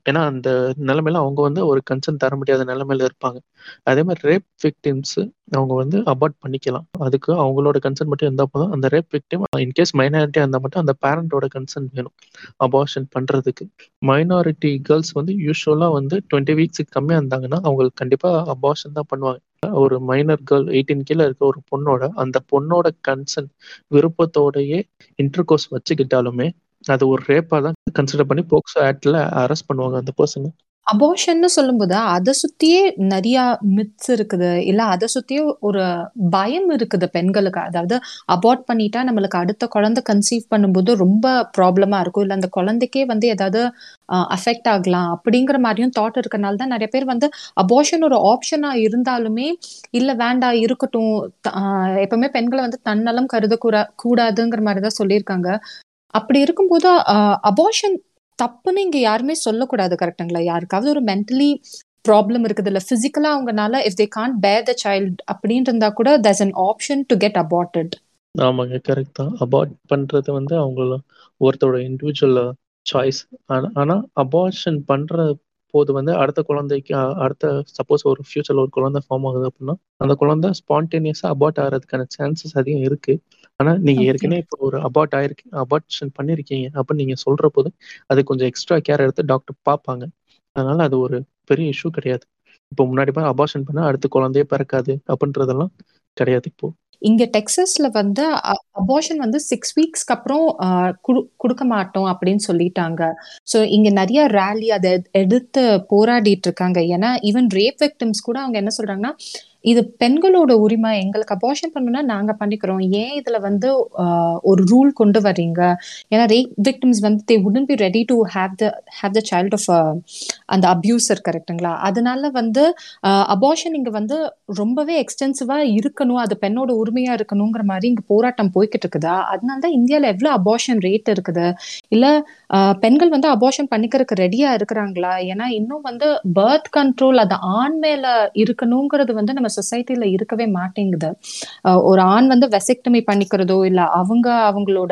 ஏன்னா அந்த நிலைமையில அவங்க வந்து ஒரு கன்சென்ட் தர முடியாத நிலைமையில இருப்பாங்க அதே மாதிரி ரேப் விக்டிம்ஸ் அவங்க வந்து அபார்ட் பண்ணிக்கலாம் அதுக்கு அவங்களோட கன்சென்ட் மட்டும் இருந்தால் போதும் அந்த ரேப் விக்டிம் இன்கேஸ் மைனாரிட்டியாக இருந்தால் மட்டும் அந்த பேரண்டோட கன்சென்ட் வேணும் அபார்ஷன் பண்ணுறதுக்கு மைனாரிட்டி கேர்ள்ஸ் வந்து யூஸ்வலாக வந்து டுவெண்ட்டி வீக்ஸுக்கு கம்மியாக இருந்தாங்கன்னா அவங்களுக்கு கண்டிப்பாக அபார்ஷன் தான் பண்ணுவாங்க ஒரு மைனர் கேர்ள் எயிட்டீன் கீழே இருக்க ஒரு பொண்ணோட அந்த பொண்ணோட கன்சென்ட் விருப்பத்தோடையே இன்டர் கோர்ஸ் வச்சுக்கிட்டாலுமே அது ஒரு ரேப்பா தான் கன்சிடர் பண்ணி போக்சோ ஆக்ட்ல அரெஸ்ட் பண்ணுவாங்க அந்த பர்சனை அபார்ஷன்னு சொல்லும்போது அதை சுத்தியே நிறைய மித்ஸ் இருக்குது இல்ல அதை சுத்தியே ஒரு பயம் இருக்குது பெண்களுக்கு அதாவது அபார்ட் பண்ணிட்டா நம்மளுக்கு அடுத்த குழந்தை கன்சீவ் பண்ணும்போது ரொம்ப ப்ராப்ளமா இருக்கும் இல்ல அந்த குழந்தைக்கே வந்து ஏதாவது அஃபெக்ட் ஆகலாம் அப்படிங்கிற மாதிரியும் தாட் இருக்கனால தான் நிறைய பேர் வந்து அபார்ஷன் ஒரு ஆப்ஷனா இருந்தாலுமே இல்ல வேண்டாம் இருக்கட்டும் எப்பவுமே பெண்களை வந்து தன்னலம் கருத கூடாதுங்கிற மாதிரி தான் சொல்லியிருக்காங்க அப்படி இருக்கும்போது அபார்ஷன் தப்புன்னு இங்க யாருமே சொல்லக்கூடாது கரெக்டுங்களா யாருக்காவது ஒரு மென்டலி ப்ராப்ளம் இருக்குது இல்ல பிசிக்கலா அவங்கனால இஃப் தே கான்ட் பேர் த சைல்ட் அப்படின்னு இருந்தா கூட thus an option to get aborted ஆமாங்க கரெக்ட் தான் அபார்ட் பண்றது வந்து அவங்கள ஒருத்தரோட இண்டிவிஜுவல் சாய்ஸ் ஆனா அபார்ஷன் பண்ற போது வந்து அடுத்த குழந்தைக்கு அடுத்த சப்போஸ் ஒரு ஃபியூச்சர்ல ஒரு குழந்தை ஃபார்ம் ஆகுது அப்படின்னா அந்த குழந்தை ஸ்பான்டேனியஸா அபார்ட் ஆகிறதுக்கான சான்சஸ் அதிகம் இருக்கு ஆனா நீங்க ஏற்கனவே இப்போ ஒரு அபார்ட் ஆயிருக்கு அபார்ஷன் பண்ணிருக்கீங்க அப்படின்னு நீங்க சொல்ற போது அது கொஞ்சம் எக்ஸ்ட்ரா கேர் எடுத்து டாக்டர் பார்ப்பாங்க அதனால அது ஒரு பெரிய இஷ்யூ கிடையாது இப்போ முன்னாடி போய் அபார்ஷன் பண்ணா அடுத்த குழந்தையே பிறக்காது அப்படின்றதெல்லாம் கிடையாது இப்போ இங்க டெக்ஸஸ்ல வந்து அபார்ஷன் வந்து சிக்ஸ் வீக்ஸ்க்கு அப்புறம் கொடுக்க மாட்டோம் அப்படின்னு சொல்லிட்டாங்க ஸோ இங்க நிறைய ரேலி அதை எடுத்து போராடிட்டு இருக்காங்க ஏன்னா ஈவன் ரேப் விக்டிம்ஸ் கூட அவங்க என்ன சொல்றாங்கன்னா இது பெண்களோட உரிமை எங்களுக்கு அபார்ஷன் பண்ணணும்னா நாங்க பண்ணிக்கிறோம் ஏன் இதுல வந்து ஒரு ரூல் கொண்டு வர்றீங்க ஏன்னா ரேப் விக்டிம்ஸ் வந்து they wouldn't be ready to have the have the child of அந்த அப்யூசர் கரெக்டுங்களா அதனால வந்து அபார்ஷன் இங்க வந்து ரொம்பவே எக்ஸ்டென்சிவா இருக்கணும் அது பெண்ணோட உரிமையா இருக்கணுங்கிற மாதிரி இங்க போராட்டம் போய்கிட்டு இருக்குதா அதனால தான் இந்தியால எவ்வளவு அபார்ஷன் ரேட் இருக்குது இல்ல பெண்கள் வந்து அபார்ஷன் பண்ணிக்கிறதுக்கு ரெடியா இருக்கிறாங்களா ஏன்னா இன்னும் வந்து பர்த் கண்ட்ரோல் அது ஆண் மேல இருக்கணுங்கிறது வந்து நம்ம சொசைட்டில இருக்கவே மாட்டேங்குது ஒரு ஆண் வந்து வெசெக்டமி பண்ணிக்கிறதோ இல்ல அவங்க அவங்களோட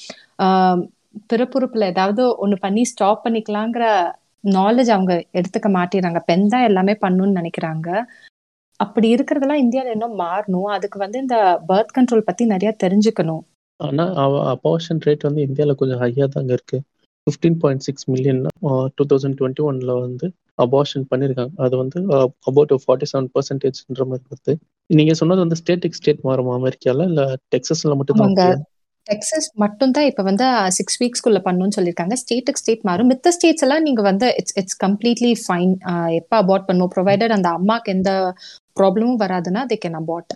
பிறப்புறுப்புல ஏதாவது ஒண்ணு பண்ணி ஸ்டாப் பண்ணிக்கலாங்கிற நாலேஜ் அவங்க எடுத்துக்க மாட்டேறாங்க பெண் தான் எல்லாமே பண்ணுன்னு நினைக்கிறாங்க அப்படி இருக்கிறதெல்லாம் இந்தியால இன்னும் மாறணும் அதுக்கு வந்து இந்த பர்த் கண்ட்ரோல் பத்தி நிறைய தெரிஞ்சுக்கணும் ஆனா அபார்ஷன் ரேட் வந்து இந்தியால கொஞ்சம் ஹையா தாங்க இருக்கு fifteen point six million two thousand twenty ஒன்ல வந்து அபார்ஷன் பண்ணியிருக்காங்க அது வந்து அபவுட் ஃபார்ட்டி செவன் பர்சன்டேஜ்ன்ற மாதிரி வருது நீங்க சொன்னது வந்து ஸ்டேட்டுக்கு ஸ்டேட் மாறுமா அமெரிக்கால இல்ல டெக்ஸஸ்ல மட்டும் தான் டெக்ஸஸ் மட்டும் தான் இப்ப வந்து சிக்ஸ் வீக்ஸ்க்குள்ள பண்ணுன்னு சொல்லியிருக்காங்க ஸ்டேட்டுக்கு ஸ்டேட் மாறும் மித்த ஸ்டேட்ஸ் எல்லாம் நீங்க வந்து இட்ஸ் இட்ஸ் கம்ப்ளீட்லி ஃபைன் எப்ப அபார்ட் பண்ணும் ப்ரொவைடட் அந்த அம்மாக்கு எந்த ப்ராப்ளமும் வராதுன்னா தே கேன் அபார்ட்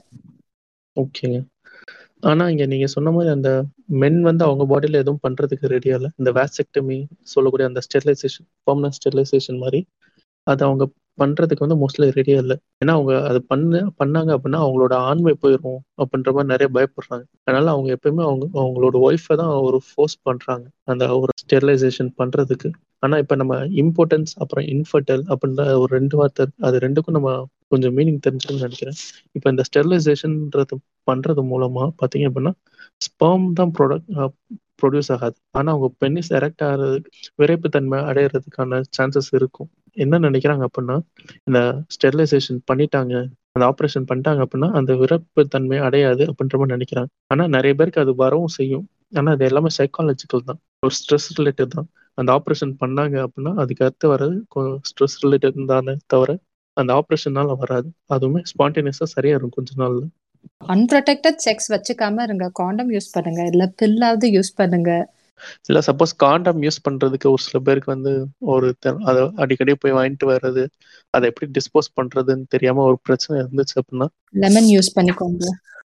ஓகேங்க ஆனா இங்க நீங்க சொன்ன மாதிரி அந்த மென் வந்து அவங்க பாடியில எதுவும் பண்றதுக்கு ரெடியா இல்லை இந்த வேசெக்டமி சொல்லக்கூடிய அந்த ஸ்டெரிலைசேஷன் பர்மனன்ட் ஸ்டெரிலைசேஷன் மாதிரி அது அவங்க பண்றதுக்கு வந்து மோஸ்ட்லி ரெடியா இல்லை ஏன்னா அவங்க அது பண்ண பண்ணாங்க அப்படின்னா அவங்களோட ஆண்மை போயிடும் அப்படின்ற மாதிரி நிறைய பயப்படுறாங்க அதனால அவங்க எப்பயுமே அவங்க அவங்களோட ஒய்ஃபை தான் ஒரு ஃபோர்ஸ் பண்றாங்க அந்த ஒரு ஸ்டெரிலைசேஷன் பண்றதுக்கு ஆனா இப்ப நம்ம இம்பார்ட்டன்ஸ் அப்புறம் இன்ஃபர்டல் அப்படின்ற ஒரு ரெண்டு வார்த்தை அது ரெண்டுக்கும் நம்ம கொஞ்சம் மீனிங் தெரிஞ்சுக்கணும்னு நினைக்கிறேன் இப்ப இந்த ஸ்டெரிலைசேஷன்ன்றது பண்றது மூலமா பாத்தீங்க அப்படின்னா ஸ்பெர்ம் தான் ப்ராடக்ட் ப்ரொடியூஸ் ஆகாது ஆனா அவங்க பென்னிஸ் எரெக்ட் ஆகிறதுக்கு விரைப்புத்தன்மை அடையிறதுக்கான சான்சஸ் இருக்கும் என்ன நினைக்கிறாங்க அப்படின்னா இந்த ஸ்டெரிலைசேஷன் பண்ணிட்டாங்க அந்த ஆப்ரேஷன் பண்ணிட்டாங்க அப்படின்னா அந்த விரைப்பு தன்மை அடையாது அப்படின்ற மாதிரி நினைக்கிறாங்க ஆனா நிறைய பேருக்கு அது வரவும் செய்யும் ஆனா அது எல்லாமே சைக்காலஜிக்கல் தான் ஒரு ஸ்ட்ரெஸ் ரிலேட்டட் தான் அந்த ஆப்ரேஷன் பண்ணாங்க அப்படின்னா அதுக்கு அடுத்து வர்றது ஸ்ட்ரெஸ் ரிலேட்டட் தானே தவிர அந்த ஆப்ரேஷனால வராது அதுவுமே ஸ்பான்டேனியஸா சரியா இருக்கும் கொஞ்ச நாள்ல அன்ப்ரொடெக்டட் செக்ஸ் வச்சுக்காம இருங்க காண்டம் யூஸ் பண்ணுங்க இல்ல பில்லாவது யூஸ் பண்ணுங்க இல்ல சப்போஸ் காண்டம் யூஸ் பண்றதுக்கு ஒரு சில பேருக்கு வந்து ஒரு அதை அடிக்கடி போய் வாங்கிட்டு வர்றது அதை எப்படி டிஸ்போஸ் பண்றதுன்னு தெரியாம ஒரு பிரச்சனை இருந்துச்சு அப்படின்னா லெமன் யூஸ் பண்ணிக்கோங்க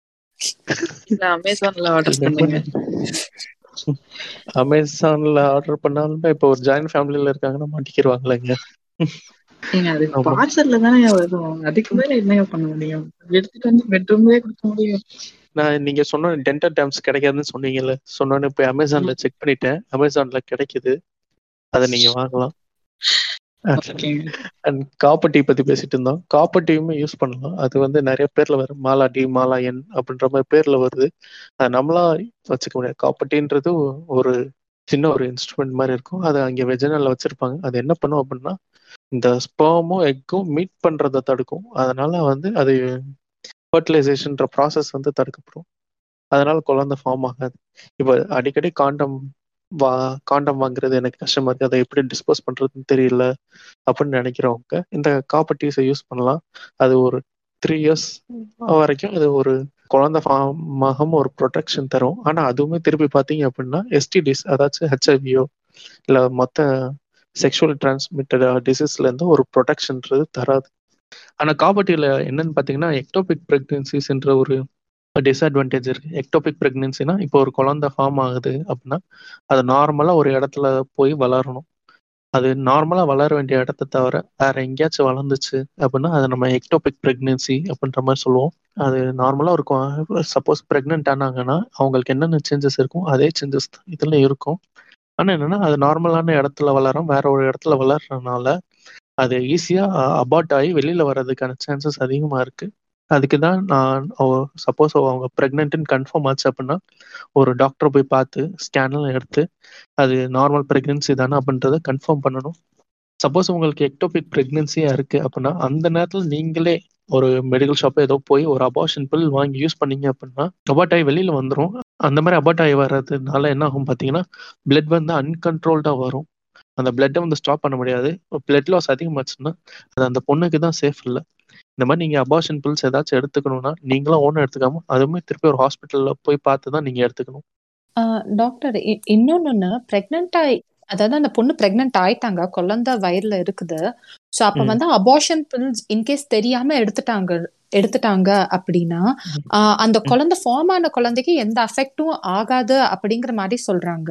அமேசான்ல ஆர்டர் பண்ணுங்க அமேசான்ல ஆர்டர் பண்ணாலுமே இப்ப ஒரு ஜாயிண்ட் ஃபேமிலில இருக்காங்கன்னா மாட்டிக்கிடுவாங்களேங்க ஏங்க அது பார்சல்ல தானே வரும் அதுக்கு மேல என்னங்க பண்ண முடியும் எடுத்துட்டு வந்து பெட்ரூம்லயே கொடுக்க முடியும் நான் நீங்க சொன்ன டென்டல் டேம்ஸ் கிடைக்காதுன்னு சொன்னீங்கல்ல சொன்னோன்னு போய் அமேசான்ல செக் பண்ணிட்டேன் அமேசான்ல கிடைக்குது அதை நீங்க வாங்கலாம் அண்ட் காப்பர் டீ பத்தி பேசிட்டு இருந்தோம் காப்பர் டீயுமே யூஸ் பண்ணலாம் அது வந்து நிறைய பேர்ல வரும் மாலா டி மாலா என் அப்படின்ற மாதிரி பேர்ல வருது அது நம்மளா வச்சுக்க முடியாது காப்பர் டீன்றது ஒரு சின்ன ஒரு இன்ஸ்ட்ருமெண்ட் மாதிரி இருக்கும் அதை அங்கே வெஜினல்ல வச்சிருப்பாங்க அது என்ன பண்ணும் அப்படின்னா இந்த ஸ்பெர்மும் எக்கும் மீட் பண்றதை தடுக்கும் அதனால வந்து அது ஃபர்டிலைசேஷன்ற ப்ராசஸ் வந்து தடுக்கப்படும் அதனால குழந்தை ஃபார்ம் ஆகாது இப்போ அடிக்கடி காண்டம் வா காண்டம் வாங்குறது எனக்கு கஷ்டமா இருக்கு அதை எப்படி டிஸ்போஸ் பண்றதுன்னு தெரியல அப்படின்னு நினைக்கிறவங்க இந்த காப்பர் டீஸை யூஸ் பண்ணலாம் அது ஒரு த்ரீ இயர்ஸ் வரைக்கும் அது ஒரு குழந்தை ஃபார்ம் ஆகாம ஒரு ப்ரொடெக்ஷன் தரும் ஆனா அதுவுமே திருப்பி பார்த்தீங்க அப்படின்னா எஸ்டிடிஸ் அதாச்சும் ஹெச்ஐவியோ இல்லை மொத்த செக்ஷுவல் டிரான்ஸ்மிட்டட் டிசீஸ்ல இருந்து ஒரு ப்ரொடெக்ஷன்ன்றது தராது ஆனா காப்பர்ட்டியில என்னன்னு பார்த்தீங்கன்னா எக்டோபிக் பிரெக்னன்சிஸ்ன்ற ஒரு டிஸ்அட்வான்டேஜ் இருக்கு எக்டோபிக் பிரெக்னன்சினா இப்போ ஒரு குழந்தை ஃபார்ம் ஆகுது அப்படின்னா அது நார்மலா ஒரு இடத்துல போய் வளரணும் அது நார்மலா வளர வேண்டிய இடத்த தவிர வேற எங்கேயாச்சும் வளர்ந்துச்சு அப்படின்னா அதை நம்ம எக்டோபிக் பிரெக்னன்சி அப்படின்ற மாதிரி சொல்லுவோம் அது நார்மலா இருக்கும் சப்போஸ் பிரெக்னென்ட் ஆனாங்கன்னா அவங்களுக்கு என்னென்ன சேஞ்சஸ் இருக்கும் அதே சேஞ்சஸ் தான் இதுல இருக்கும் ஆனா என்னன்னா அது நார்மலான இடத்துல வளரும் வேற ஒரு இடத்துல வளர்றதுனால அது ஈஸியா அபார்ட் ஆகி வெளியில வர்றதுக்கான சான்சஸ் அதிகமா இருக்கு அதுக்கு தான் நான் சப்போஸ் அவங்க ப்ரெக்னென்ட்னு கன்ஃபார்ம் ஆச்சு அப்படின்னா ஒரு டாக்டரை போய் பார்த்து ஸ்கேன்லாம் எடுத்து அது நார்மல் ப்ரெக்னென்சி தானே அப்படின்றத கன்ஃபார்ம் பண்ணணும் சப்போஸ் உங்களுக்கு எக்டோபிக் ப்ரெக்னென்சியா இருக்கு அப்படின்னா அந்த நேரத்தில் நீங்களே ஒரு மெடிக்கல் ஷாப்போ ஏதோ போய் ஒரு அபார்ஷன் பில் வாங்கி யூஸ் பண்ணீங்க அப்படின்னா அபார்ட் ஆகி வெளியில வந்துடும் அந்த மாதிரி அபார்ட் ஆகி வர்றதுனால என்ன ஆகும் பார்த்தீங்கன்னா பிளட் வந்து அன்கன்ட்ரோல்டாக வரும் அந்த பிளட்டை வந்து ஸ்டாப் பண்ண முடியாது பிளட் லாஸ் அதிகமாச்சுன்னா அது அந்த பொண்ணுக்கு தான் சேஃப் இல்லை இந்த மாதிரி நீங்க அபார்ஷன் பில்ஸ் ஏதாச்சும் எடுத்துக்கணும்னா நீங்களும் ஒன்றும் எடுத்துக்காம அதுவுமே திருப்பி ஒரு ஹாஸ்பிட்டல்ல போய் பார்த்து தான் நீங்க எடுத்துக்கணும் டாக்டர் இன்னொன்னு பிரெக்னென்ட் ஆகி அதாவது அந்த பொண்ணு பிரெக்னென்ட் ஆயிட்டாங்க குழந்தை வயிறுல இருக்குது ஸோ அப்ப ம். வந்து அபார்ஷன் பில்ஸ் இன்கேஸ் தெரியாம எடுத்துட்டாங்க எடுத்துட்டாங்க அப்படின்னா ஆஹ் அந்த குழந்தை ஃபார்ம் ஆன குழந்தைக்கு எந்த அஃபெக்டும் ஆகாது அப்படிங்கிற மாதிரி சொல்றாங்க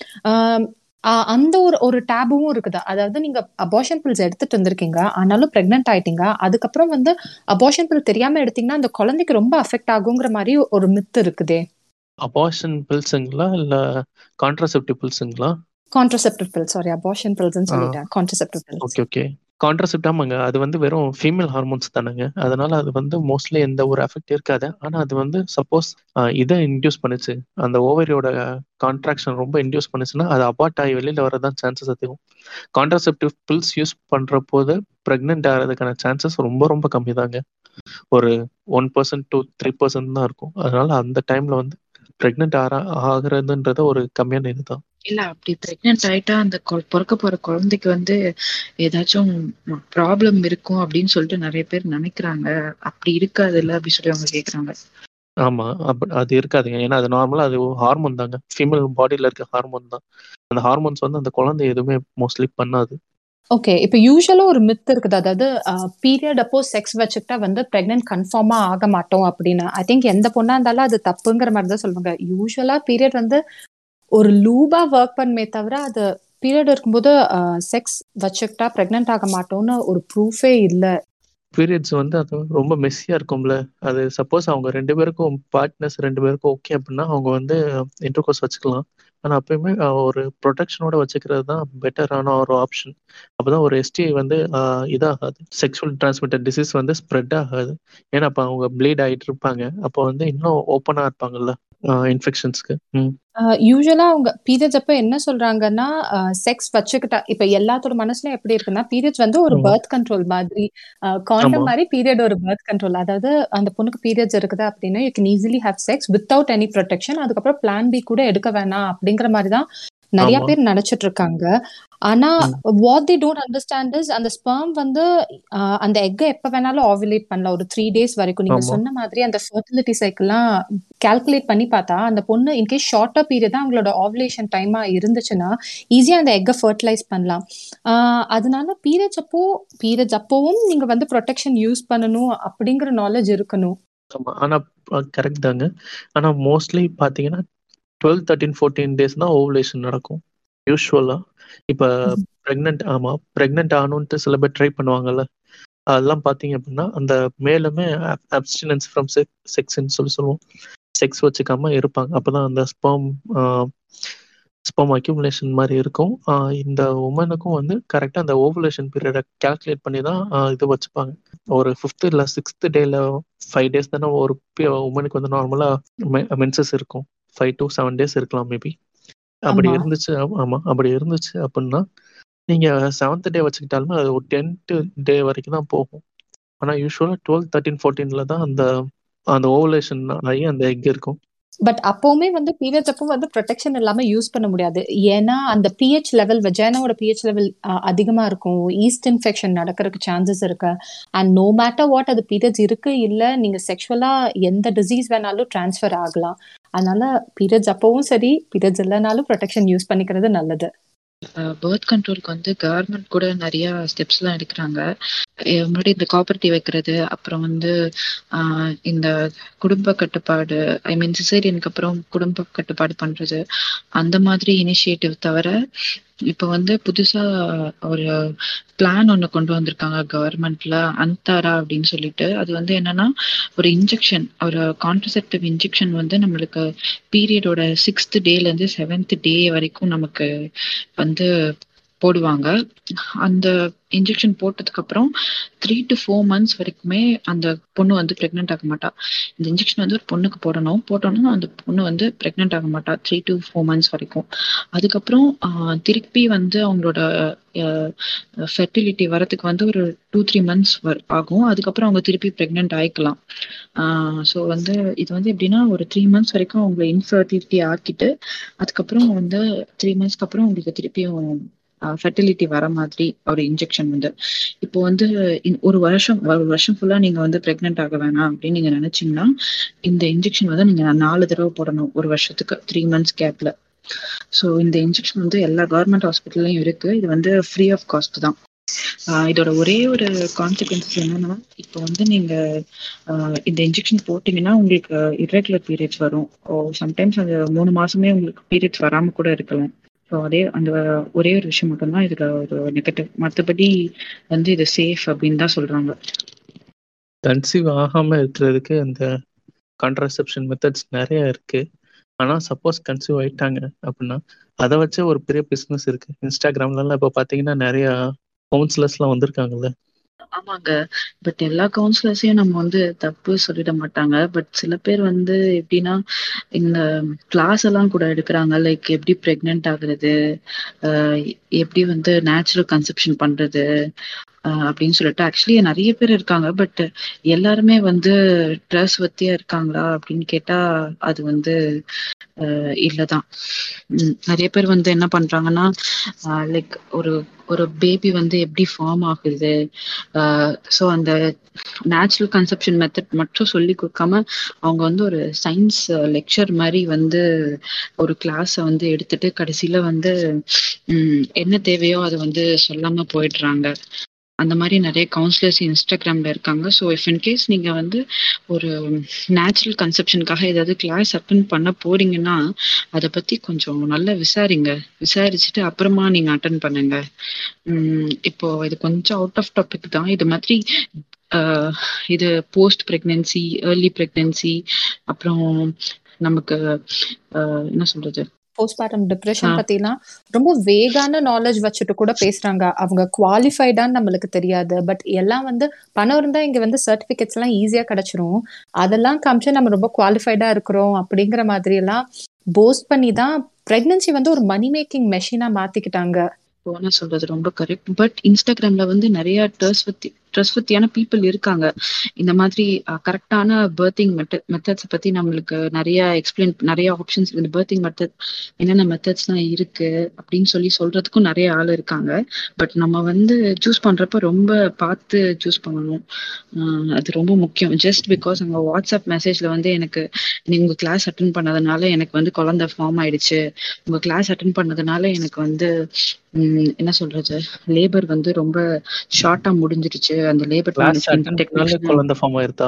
ஆஹ் ஆஹ் அந்த ஒரு ஒரு டேபுவும் இருக்குது அதாவது நீங்க அபார்ஷன் பில்ஸ் எடுத்துட்டு வந்திருக்கீங்க ஆனாலும் பிரெக்னென்ட் ஆயிட்டீங்க அதுக்கப்புறம் வந்து அபார்ஷன் பில் தெரியாம எடுத்தீங்கன்னா அந்த குழந்தைக்கு ரொம்ப அஃபெக்ட் ஆகுங்கிற மாதிரி ஒரு மித்து இருக்குதே அபார்ஷன் பில்ஸுங்களா இல்ல கான்ட்ரசெப்டிவ் பில்ஸுங்களா கான்ட்ரசெப்டிவ் பில் சாரி அபார்ஷன் பில்ஸ்னு சொல்லிட்டேன் contraceptive pills okay okay contracept ஆமாங்க அது வந்து வெறும் ஃபீமேல் ஹார்மோன்ஸ் தானேங்க அதனால அது வந்து மோஸ்ட்லி எந்த ஒரு எஃபெக்ட் இருக்காது ஆனா அது வந்து சப்போஸ் இதை இன்டியூஸ் பண்ணுச்சு அந்த ஓவரியோட கான்ட்ராக்ஷன் ரொம்ப இன்டியூஸ் பண்ணுச்சுன்னா அது அபார்ட் ஆகி வெளியில வரதான் சான்சஸ் அதிகம் கான்ட்ரசெப்டிவ் பில்ஸ் யூஸ் பண்ற போது பிரெக்னென்ட் ஆகிறதுக்கான சான்சஸ் ரொம்ப ரொம்ப கம்மி தாங்க ஒரு one percent to three percent தான் இருக்கும் அதனால அந்த டைம்ல வந்து பிரெக்னென்ட் ஆற ஆகுறதுன்றது ஒரு கம்மியான இதுதான் இல்ல அப்படி பிரெக்னென்ட் ஆயிட்டா அந்த கொ- பிறக்க போற குழந்தைக்கு வந்து ஏதாச்சும் ப்ராப்ளம் இருக்கும் அப்படின்னு சொல்லிட்டு நிறைய பேர் நினைக்கிறாங்க அப்படி இருக்காதுல்ல அப்படி சொல்லி அவங்க கேக்குறாங்க ஆமா அப்ப அது இருக்காதுங்க ஏன்னா அது நார்மலா அது ஹார்மோன் தாங்க ஃபீமேல் பாடியில இருக்க ஹார்மோன் தான் அந்த ஹார்மோன்ஸ் வந்து அந்த குழந்தை எதுவுமே மோஸ்ட்லி பண்ணாது ஓகே இப்போ யூஸ்வலா ஒரு மித் இருக்குது அதாவது பீரியட் அப்போ செக்ஸ் வச்சுக்கிட்டா வந்து பிரெக்னென்ட் கன்ஃபார்மா ஆக மாட்டோம் அப்படின்னு ஐ திங்க் எந்த பொண்ணா இருந்தாலும் அது தப்புங்கிற மாதிரி தான் சொல்லுவாங்க யூஸ்வலா பீரியட் வந்து ஒரு லூபா ஒர்க் பண்ணுமே தவிர அது பீரியட் இருக்கும்போது செக்ஸ் வச்சுக்கிட்டா பிரெக்னென்ட் ஆக மாட்டோம்னு ஒரு ப்ரூஃபே இல்ல பீரியட்ஸ் வந்து அது ரொம்ப மெஸ்ஸியா இருக்கும்ல அது சப்போஸ் அவங்க ரெண்டு பேருக்கும் பார்ட்னர்ஸ் ரெண்டு பேருக்கும் ஓகே அப்படின்னா அவங்க வந்து இன்டர்கோர்ஸ் வச்சுக்கலாம் ஆனா அப்பயுமே அஹ், ஒரு ப்ரொடெக்ஷனோட வச்சுக்கிறது தான் பெட்டரான ஒரு ஆப்ஷன் அப்பதான் ஒரு எஸ்டி வந்து அஹ், இதாகாது செக்ஷுவல் டிரான்ஸ்மிட்டட் டிசீஸ் வந்து ஸ்ப்ரெட் ஆகாது ஏன்னா அப்ப அவங்க ப்ளீட் ஆயிட்டு இருப்பாங்க அப்போ வந்து இன்னும் ஓப்பனா இருப்பாங்கல்ல இன்ஃபெக்ஷன்ஸ்க்கு ம் யூஸ்வலா அவங்க பீரியட்ஸ் அப்ப என்ன சொல்றாங்கன்னா செக்ஸ் வச்சுக்கிட்டா இப்ப எல்லாத்தோட மனசுல எப்படி இருக்குன்னா பீரியட்ஸ் வந்து ஒரு ஆமா. பர்த் கண்ட்ரோல் மாதிரி காண்டம் ஆமா. மாதிரி பீரியட் ஒரு பர்த் கண்ட்ரோல் அதாவது அந்த பொண்ணுக்கு பீரியட்ஸ் இருக்குது அப்படின்னா you can easily have sex without any protection அதுக்கப்புறம் பிளான் பி கூட எடுக்க வேணாம் அப்படிங்கிற மாதிரி தான் நிறைய ஆமா. பேர் நினைச்சிட்டு இருக்காங்க ஆனா what the don't understand is அந்த ஸ்பெர்ம் வந்து ஆஹ், அந்த எக்கை எப்ப வேணாலும் ஆவிலேட் பண்ணலாம் ஒரு த்ரீ டேஸ் வரைக்கும் நீங்க ஆமா. சொன்ன மாதிரி அந்த ஃபர்டிலிட்டி சைக்கிள்லாம் கால்குலேட் பண்ணி பார்த்தா அந்த பொண்ணு இன்கேஸ் ஷார்ட்டா பீரியட் தான் அவங்களோட ஆவுலேஷன் டைமா இருந்துச்சுன்னா ஈஸியா அந்த எக்கை ஃபர்டிலைஸ் பண்ணலாம் ஆஹ் அதனால பீரியட்ஸ் அப்போ பீரியட்ஸ் அப்போவும் நீங்க வந்து ப்ரொடெக்ஷன் யூஸ் பண்ணணும் அப்படிங்கிற நாலேஜ் இருக்கணும் ஆமா ஆனா கரெக்ட் தாங்க ஆனா மோஸ்ட்லி பாத்தீங்கன்னா டுவெல் தேர்ட்டின் ஃபோர்டீன் டேஸ் தான் ஓவுலேஷன் நடக்கும் யூஸ்வலா இப்ப பிரெக்னென்ட் ஆமா பிரெக்னென்ட் ஆகணும்ட்டு சில பேர் ட்ரை பண்ணுவாங்கல்ல அதெல்லாம் பாத்தீங்க அப்படின்னா அந்த மேலுமே அப்டினன்ஸ் ஃப்ரம் செக்ஸ்ன்னு சொல்லி சொல்லுவோம் செக்ஸ் வச்சுக்காம இருப்பாங்க அப்பதான் அந்த ஸ்பெர்ம் ஸ்பெர்ம் அக்யூமுலேஷன் மாதிரி இருக்கும் ஆஹ் இந்த உமனுக்கும் வந்து கரெக்டாக அந்த ஓவுலேஷன் பீரியடை கால்குலேட் பண்ணி தான் ஆஹ் இது வச்சுப்பாங்க ஒரு ஃபிஃப்த் இல்லை சிக்ஸ்த் டேல ஃபைவ் டேஸ் தானே ஒரு உமனுக்கு வந்து நார்மலாக மென்சஸ் இருக்கும் ஃபைவ் டு செவன் டேஸ் இருக்கலாம் மேபி அப்படி ஆமா. இருந்துச்சு ஆ- ஆமா அப்படி இருந்துச்சு அப்படின்னா நீங்க செவன்த் டே வச்சுக்கிட்டாலுமே அது ஒரு டென்த் டே வரைக்கும் தான் போகும் ஆனா யூஸ்வலா டுவெல் தேர்ட்டின் ஃபோர்டீன்ல தான் அந்த அந்த ஓவலேஷன் ஆகி அந்த எக் இருக்கும் பட் அப்பவுமே வந்து பீரியட்ஸ் அப்போ வந்து ப்ரொடெக்ஷன் இல்லாம யூஸ் பண்ண முடியாது ஏன்னா அந்த பிஹெச் லெவல் வெஜைனாவோட பிஹெச் லெவல் அதிகமா இருக்கும் ஈஸ்ட் இன்ஃபெக்ஷன் நடக்கிறதுக்கு சான்சஸ் இருக்கு அண்ட் நோ மேட்டர் வாட் அது பீரியட்ஸ் இருக்கு இல்ல நீங்க செக்ஷுவலா எந்த டிசீஸ் வேணாலும் டிரான்ஸ்ஃபர் ஆகலாம் அதனால பீரியட்ஸ் அப்பவும் சரி பீரியட்ஸ் இல்லைனாலும் ப்ரொடெக்ஷன் யூஸ் பண்ணிக்கிறது நல்லது பர்த் கண்ட்ரோலுக்கு வந்து கவர்மெண்ட் கூட நிறைய ஸ்டெப்ஸ்லாம் எடுக்கிறாங்க அஹ் முன்னாடி இந்த காப்பர்ட்டி வைக்கிறது அப்புறம் வந்து ஆஹ் இந்த குடும்ப கட்டுப்பாடு ஐ மீன் சிசேரியனுக்கு அப்புறம் குடும்ப கட்டுப்பாடு பண்றது அந்த மாதிரி இனிஷியேட்டிவ் தவிர இப்போ வந்து புதுசா ஒரு பிளான் ஒன்று கொண்டு வந்திருக்காங்க கவர்மெண்ட்ல அந்தாரா அப்படின்னு சொல்லிட்டு அது வந்து என்னன்னா ஒரு இன்ஜெக்ஷன் ஒரு கான்ட்ரசெப்டிவ் இன்ஜெக்ஷன் வந்து நம்மளுக்கு பீரியடோட சிக்ஸ்த் டேல இருந்து செவன்த் டே வரைக்கும் நமக்கு வந்து போடுவாங்க அந்த இன்ஜெக்ஷன் போட்டதுக்கு அப்புறம் த்ரீ டு ஃபோர் மந்த்ஸ் வரைக்குமே அந்த பொண்ணு வந்து ப்ரெக்னென்ட் ஆக மாட்டா இந்த இன்ஜெக்ஷன் வந்து ஒரு பொண்ணுக்கு போடணும் போட்டோம்னா அந்த பொண்ணு வந்து ப்ரெக்னென்ட் ஆக மாட்டா த்ரீ டு ஃபோர் மந்த்ஸ் வரைக்கும் அதுக்கப்புறம் ஆஹ், திருப்பி வந்து அவங்களோட ஃபெர்டிலிட்டி வரதுக்கு வந்து ஒரு டூ த்ரீ மந்த்ஸ் ஆகும் அதுக்கப்புறம் அவங்க திருப்பி ப்ரெக்னென்ட் ஆயிக்கலாம் ஸோ வந்து இது வந்து எப்படின்னா ஒரு த்ரீ மந்த்ஸ் வரைக்கும் அவங்களை இன்ஃபர்டிலிட்டி ஆக்கிட்டு அதுக்கப்புறம் வந்து த்ரீ மந்த்ஸ்க்கு அப்புறம் உங்களுக்கு திருப்பியும் ஃபெர்டிலிட்டி வர மாதிரி ஒரு இன்ஜெக்ஷன் வந்து இப்போ வந்து இன்- ஒரு வருஷம் ஒரு வருஷம் ஃபுல்லா நீங்க வந்து பிரெக்னென்ட் ஆக வேணாம் அப்படின்னு நீங்க நினைச்சீங்கன்னா இந்த இன்ஜெக்ஷன் வந்து நீங்க நாலு தடவை போடணும் ஒரு வருஷத்துக்கு த்ரீ மந்த்ஸ் கேப்ல ஸோ இந்த இன்ஜெக்ஷன் வந்து எல்லா கவர்மெண்ட் ஹாஸ்பிட்டல்லையும் இருக்கு இது வந்து ஃப்ரீ ஆஃப் காஸ்ட் தான் ஆஹ் இதோட ஒரே ஒரு கான்சிக்வன்சஸ் என்னன்னா இப்போ வந்து நீங்க ஆஹ் இந்த இன்ஜெக்ஷன் போட்டீங்கன்னா உங்களுக்கு இர்ரெகுலர் பீரியட்ஸ் வரும் ஓ சம்டைம்ஸ் அந்த மூணு மாசமே உங்களுக்கு பீரியட்ஸ் வராம கூட இருக்கலாம் ஸோ அதே அந்த ஒரே ஒரு விஷயம் மட்டும்தான் இதுல ஒரு நெகட்டிவ் மற்றபடி வந்து இது சேஃப் அப்படின்னு தான் சொல்றாங்க கன்சீவ் ஆகாம இருக்கிறதுக்கு அந்த கான்ட்ரசெப்ஷன் மெத்தட்ஸ் நிறைய இருக்கு ஆனா சப்போஸ் கன்சீவ் ஆயிட்டாங்க அப்படின்னா அதை வச்சு ஒரு பெரிய பிசினஸ் இருக்கு இன்ஸ்டாகிராம்ல இப்போ பாத்தீங்கன்னா நிறைய கவுன்சிலர்ஸ்லாம் வந்திருக்காங்கல்ல ஆமாங்க பட் எல்லா கவுன்சிலர்ஸையும் நம்ம வந்து தப்பு சொல்லிட மாட்டாங்க பட் சில பேர் வந்து எப்படின்னா இந்த கிளாஸ் எல்லாம் கூட எடுக்கிறாங்க லைக் எப்படி பிரெக்னென்ட் ஆகுறது ஆஹ் எப்படி வந்து நேச்சுரல் கன்செப்ஷன் பண்றது ஆஹ் அப்படின்னு சொல்லிட்டு ஆக்சுவலி நிறைய பேர் இருக்காங்க பட் எல்லாருமே வந்து ட்ரெஸ் வத்தியா இருக்காங்களா அப்படின்னு கேட்டா அது வந்து ஆஹ் இல்லதான் உம் நிறைய பேர் வந்து என்ன பண்றாங்கன்னா லைக் ஒரு ஒரு பேபி வந்து எப்படி ஃபார்ம் ஆகுது ஸோ அந்த நேச்சுரல் கன்செப்ஷன் மெத்தட் மட்டும் சொல்லி கொடுக்காம அவங்க வந்து ஒரு சயின்ஸ் லெக்சர் மாதிரி வந்து ஒரு கிளாஸை வந்து எடுத்துட்டு கடைசியில வந்து உம் என்ன தேவையோ அதை வந்து சொல்லாம போயிடுறாங்க அந்த மாதிரி நிறைய கவுன்சிலர்ஸ் இன்ஸ்டாகிராம்ல இருக்காங்க ஸோ இஃப் இன் கேஸ் நீங்க வந்து ஒரு நேச்சுரல் கன்செப்ஷனுக்காக ஏதாவது கிளாஸ் அட்டன் பண்ண போறீங்கன்னா அதை பத்தி கொஞ்சம் நல்லா விசாரிங்க விசாரிச்சுட்டு அப்புறமா நீங்க அட்டன் பண்ணுங்க உம் இப்போ இது கொஞ்சம் அவுட் ஆஃப் டாபிக் தான் இது மாதிரி ஆஹ் இது போஸ்ட் பிரெக்னன்சி ஏர்லி பிரெக்னன்சி அப்புறம் நமக்கு ஆஹ் என்ன சொல்றது போஸ்ட்மார்ட்டம் டிப்ரெஷன் ஆ. பத்திலாம் ரொம்ப வேகான நாலேஜ் வச்சுட்டு கூட பேசுறாங்க அவங்க குவாலிஃபைடான்னு நம்மளுக்கு தெரியாது பட் எல்லாம் வந்து பணம் இருந்தா இங்க வந்து சர்டிபிகேட்ஸ் எல்லாம் ஈஸியா கிடைச்சிரும் அதெல்லாம் காமிச்சு நம்ம ரொம்ப குவாலிஃபைடா இருக்கிறோம் அப்படிங்கிற மாதிரி எல்லாம் போஸ்ட் பண்ணி தான் பிரெக்னன்சி வந்து ஒரு மணி மேக்கிங் மெஷினா மாத்திக்கிட்டாங்க போன சொல்றது ரொம்ப கரெக்ட் பட் இன்ஸ்டாகிராம்ல வந்து நிறைய ட்ரஸ்வத்தி ட்ரஸ்வத்தியான பீப்புள் இருக்காங்க இந்த மாதிரி கரெக்டான பர்த்திங் மெத்தட் மெத்தட்ஸ் பத்தி நம்மளுக்கு நிறைய எக்ஸ்பிளைன் நிறைய ஆப்ஷன்ஸ் இருக்கு பர்த்திங் மெத்தட் என்னென்ன மெத்தட்ஸ்லாம் இருக்கு அப்படின்னு சொல்லி சொல்றதுக்கும் நிறைய ஆள் இருக்காங்க பட் நம்ம வந்து சூஸ் பண்றப்ப ரொம்ப பார்த்து சூஸ் பண்ணணும் ஆஹ் அது ரொம்ப முக்கியம் ஜஸ்ட் பிகாஸ் அங்க வாட்ஸ்அப் மெசேஜ்ல வந்து எனக்கு நீ உங்க கிளாஸ் அட்டன் பண்ணதுனால எனக்கு வந்து குழந்தை ஃபார்ம் ஆயிடுச்சு உங்க கிளாஸ் அட்டன் பண்ணதுனால எனக்கு வந்து உம் என்ன சொல்றது லேபர் வந்து ரொம்ப ஷார்ட்டா முடிஞ்சிருச்சு அந்த லேபர் கிளாஸ் அட்டன் பண்ணாலே குழந்தை ஃபார்ம் ஆயிருதா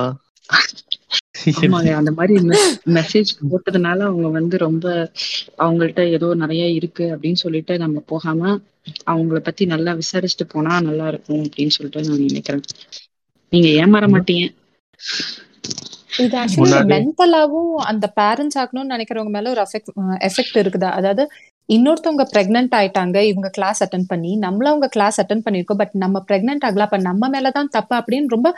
ஆமாங்க அந்த மாதிரி மெசேஜ் போட்டதுனால அவங்க வந்து ரொம்ப அவங்கள்ட்ட ஏதோ நிறைய இருக்கு அப்படின்னு சொல்லிட்டு நம்ம போகாம அவங்கள பத்தி நல்லா விசாரிச்சுட்டு போனா நல்லா இருக்கும் அப்படின்னு சொல்லிட்டு நான் நினைக்கிறேன் நீங்க ஏமாற மாட்டீங்க இது ஆக்சுவலி முன்னாடி- மென்டலாவும் அந்த பேரண்ட்ஸ் ஆகணும்னு நினைக்கிறவங்க மேல ஒரு எஃபெக்ட் எஃபெக்ட் இருக்குதா அதாவது இன்னொருத்தவங்க பிரெக்னென்ட் ஆயிட்டாங்க இவங்க கிளாஸ் அட்டன் பண்ணி நம்மள அவங்க கிளாஸ் அட்டன் பண்ணிருக்கோம் பட் நம்ம பிரெக்னென்ட் ஆகல அப்ப நம்ம மேலதான் தப்பு அப்படின்னு ரொம்ப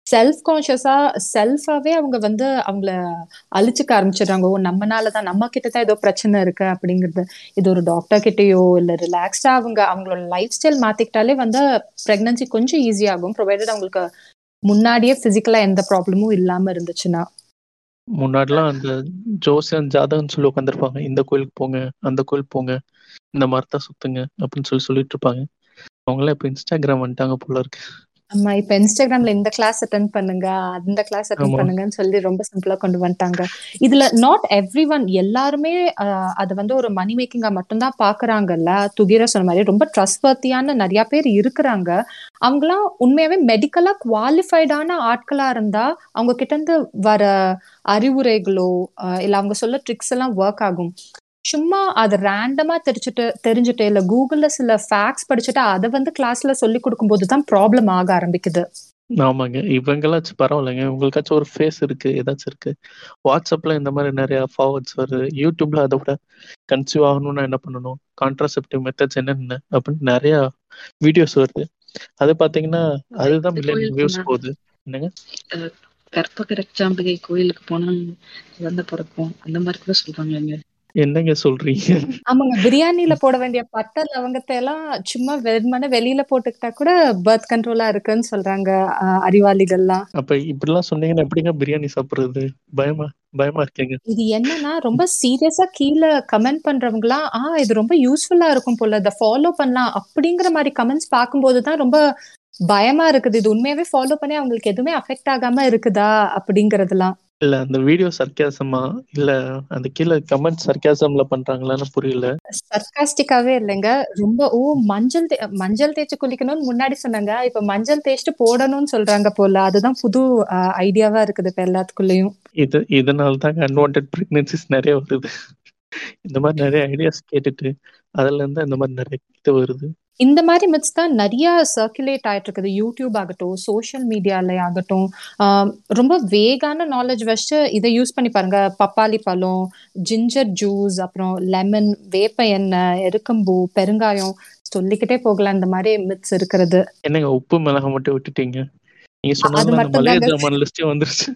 செல்ஃப் கான்ஷியஸா செல்ஃபாவே அவங்க வந்து அவங்கள அழிச்சுக்க ஆரம்பிச்சிடுறாங்க ஓ நம்மனாலதான் நம்ம கிட்ட தான் ஏதோ பிரச்சனை இருக்கு அப்படிங்கிறது இது ஒரு டாக்டர் கிட்டயோ இல்ல ரிலாக்ஸ்டா அவங்க அவங்களோட லைஃப் ஸ்டைல் மாத்திக்கிட்டாலே வந்து பிரெக்னன்சி கொஞ்சம் ஈஸியாகும் ப்ரொவைடட் அவங்களுக்கு முன்னாடியே பிசிக்கலா எந்த ப்ராப்ளமும் இல்லாம இருந்துச்சுன்னா முன்னாடிலாம் அந்த ஜோசியம் ஜாதகம்னு சொல்லி உட்காந்துருப்பாங்க இந்த கோயிலுக்கு போங்க அந்த கோயில் போங்க இந்த மரத்தை சுத்துங்க அப்படின்னு சொல்லி சொல்லிட்டு இருப்பாங்க அவங்களாம் இப்ப இன்ஸ்டாகிராம் வந்துட்டாங்க போல இருக்கு ஆமா இப்ப இன்ஸ்டாகிராம்ல இந்த கிளாஸ் அட்டன் பண்ணுங்க அந்த கிளாஸ் அட்டன் ஆமா. பண்ணுங்கன்னு சொல்லி ரொம்ப சிம்பிளா கொண்டு வந்துட்டாங்க இதுல நாட் எவ்ரி ஒன் எல்லாருமே ஆஹ், அது வந்து ஒரு மணி மேக்கிங்கா மட்டும்தான் பாக்குறாங்கல்ல துகிர சொன்ன மாதிரி ரொம்ப ட்ரஸ்ட்வர்த்தியான நிறைய பேர் இருக்கிறாங்க அவங்களாம் உண்மையாவே மெடிக்கலா குவாலிஃபைடான ஆட்களா இருந்தா அவங்க கிட்ட இருந்து வர அறிவுரைகளோ ஆஹ், இல்ல அவங்க சொல்ல ட்ரிக்ஸ் எல்லாம் ஒர்க் ஆகும் சும்மா அது ரேண்டமா தெரிஞ்சுட்டு தெரிஞ்சுட்டு இல்ல கூகுள்ல சில ஃபேக்ட்ஸ் படிச்சுட்டு அதை வந்து கிளாஸ்ல சொல்லி கொடுக்கும்போது தான் ப்ராப்ளம் ஆக ஆரம்பிக்குது ஆமாங்க இவங்களாச்சும் பரவாயில்லைங்க உங்களுக்காச்சும் ஒரு ஃபேஸ் இருக்கு ஏதாச்சும் இருக்கு வாட்ஸ்அப்ல இந்த மாதிரி நிறைய ஃபார்வர்ட்ஸ் வருது யூடியூப்ல அதை விட கன்சியூவ் ஆகணும்னா என்ன பண்ணணும் கான்ட்ராசெப்டிவ் மெத்தட்ஸ் என்னென்ன அப்படின்னு நிறைய வீடியோஸ் வருது அது பாத்தீங்கன்னா அதுதான் இந்த மில்லியன் கோயிலுக்கு வியூஸ் போனா- போகுது என்னங்க அஹ் கற்பக ரச்சாம்பிகை கோயிலுக்கு போனா குழந்தை பிறக்கும் அந்த மாதிரி கூட சொல்றாங்க என்னங்க சொல்றீங்க ஆமாங்க பிரியாணில போட வேண்டிய பட்டை லவங்கத்தை எல்லாம் சும்மா வெறுமனே வெளியில போட்டுக்கிட்டா கூட பர்த் கண்ட்ரோலா இருக்குன்னு சொல்றாங்க ஆஹ் அறிவாளிகள்லாம் அப்ப இப்படிலாம் சொன்னீங்கன்னா எப்படிங்க பிரியாணி சாப்பிடுறது பயமா பயமா இருக்கீங்க இது என்னன்னா ரொம்ப சீரியஸா கீழே கமெண்ட் பண்றவங்கலாம் ஆ இது ரொம்ப யூஸ்ஃபுல்லா இருக்கும் போல இதை ஃபாலோ பண்ணலாம் அப்படிங்கிற மாதிரி கமெண்ட்ஸ் பார்க்கும்போது தான் ரொம்ப பயமா இருக்குது இது உண்மையாவே ஃபாலோ பண்ணி அவங்களுக்கு எதுவுமே அஃபெக்ட் ஆகாம இருக்குதா அப்படிங்கறதுலாம் இல்ல அந்த வீடியோ சர்க்கியாசமா இல்ல அந்த கீழே கமெண்ட் சர்க்கியாசம்ல பண்றாங்களான்னு புரியல சர்க்காஸ்டிக்காவே இல்லைங்க ரொம்ப ஓ மஞ்சள் தே- மஞ்சள் தேய்ச்சு குளிக்கணும்னு முன்னாடி சொன்னாங்க இப்ப மஞ்சள் தேய்ச்சிட்டு போடணும்னு சொல்றாங்க போல அதுதான் புது ஐடியாவா இருக்குது இப்ப எல்லாத்துக்குள்ளயும் இது இதனால தாங்க அன்வான்ட் பிரெக்னன்சிஸ் நிறைய வருது இந்த மாதிரி நிறைய ஐடியாஸ் கேட்டுட்டு அதுல இருந்து இந்த மாதிரி நிறைய இது வருது இந்த மாதிரி மித்ஸ் தான் நிறைய சர்க்குலேட் ஆயிட்டு இருக்குது யூடியூப் ஆகட்டும் சோஷியல் மீடியால ஆகட்டும் ஆம், ரொம்ப வேகான நாலேஜ் வச்சு இதை யூஸ் பண்ணி பாருங்க பப்பாளி பழம் ஜிஞ்சர் ஜூஸ் அப்புறம் லெமன் வேப்ப எண்ணெய் எருக்கம்பூ பெருங்காயம் சொல்லிக்கிட்டே போகலாம் இந்த மாதிரி மித்ஸ் இருக்கிறது என்னங்க உப்பு மிளகா மட்டும் விட்டுட்டீங்க நீங்க அது சொன்னதுல அந்த மட்டும் மளிகை தாங்க ஜாமான் லிஸ்டே வந்துருச்சு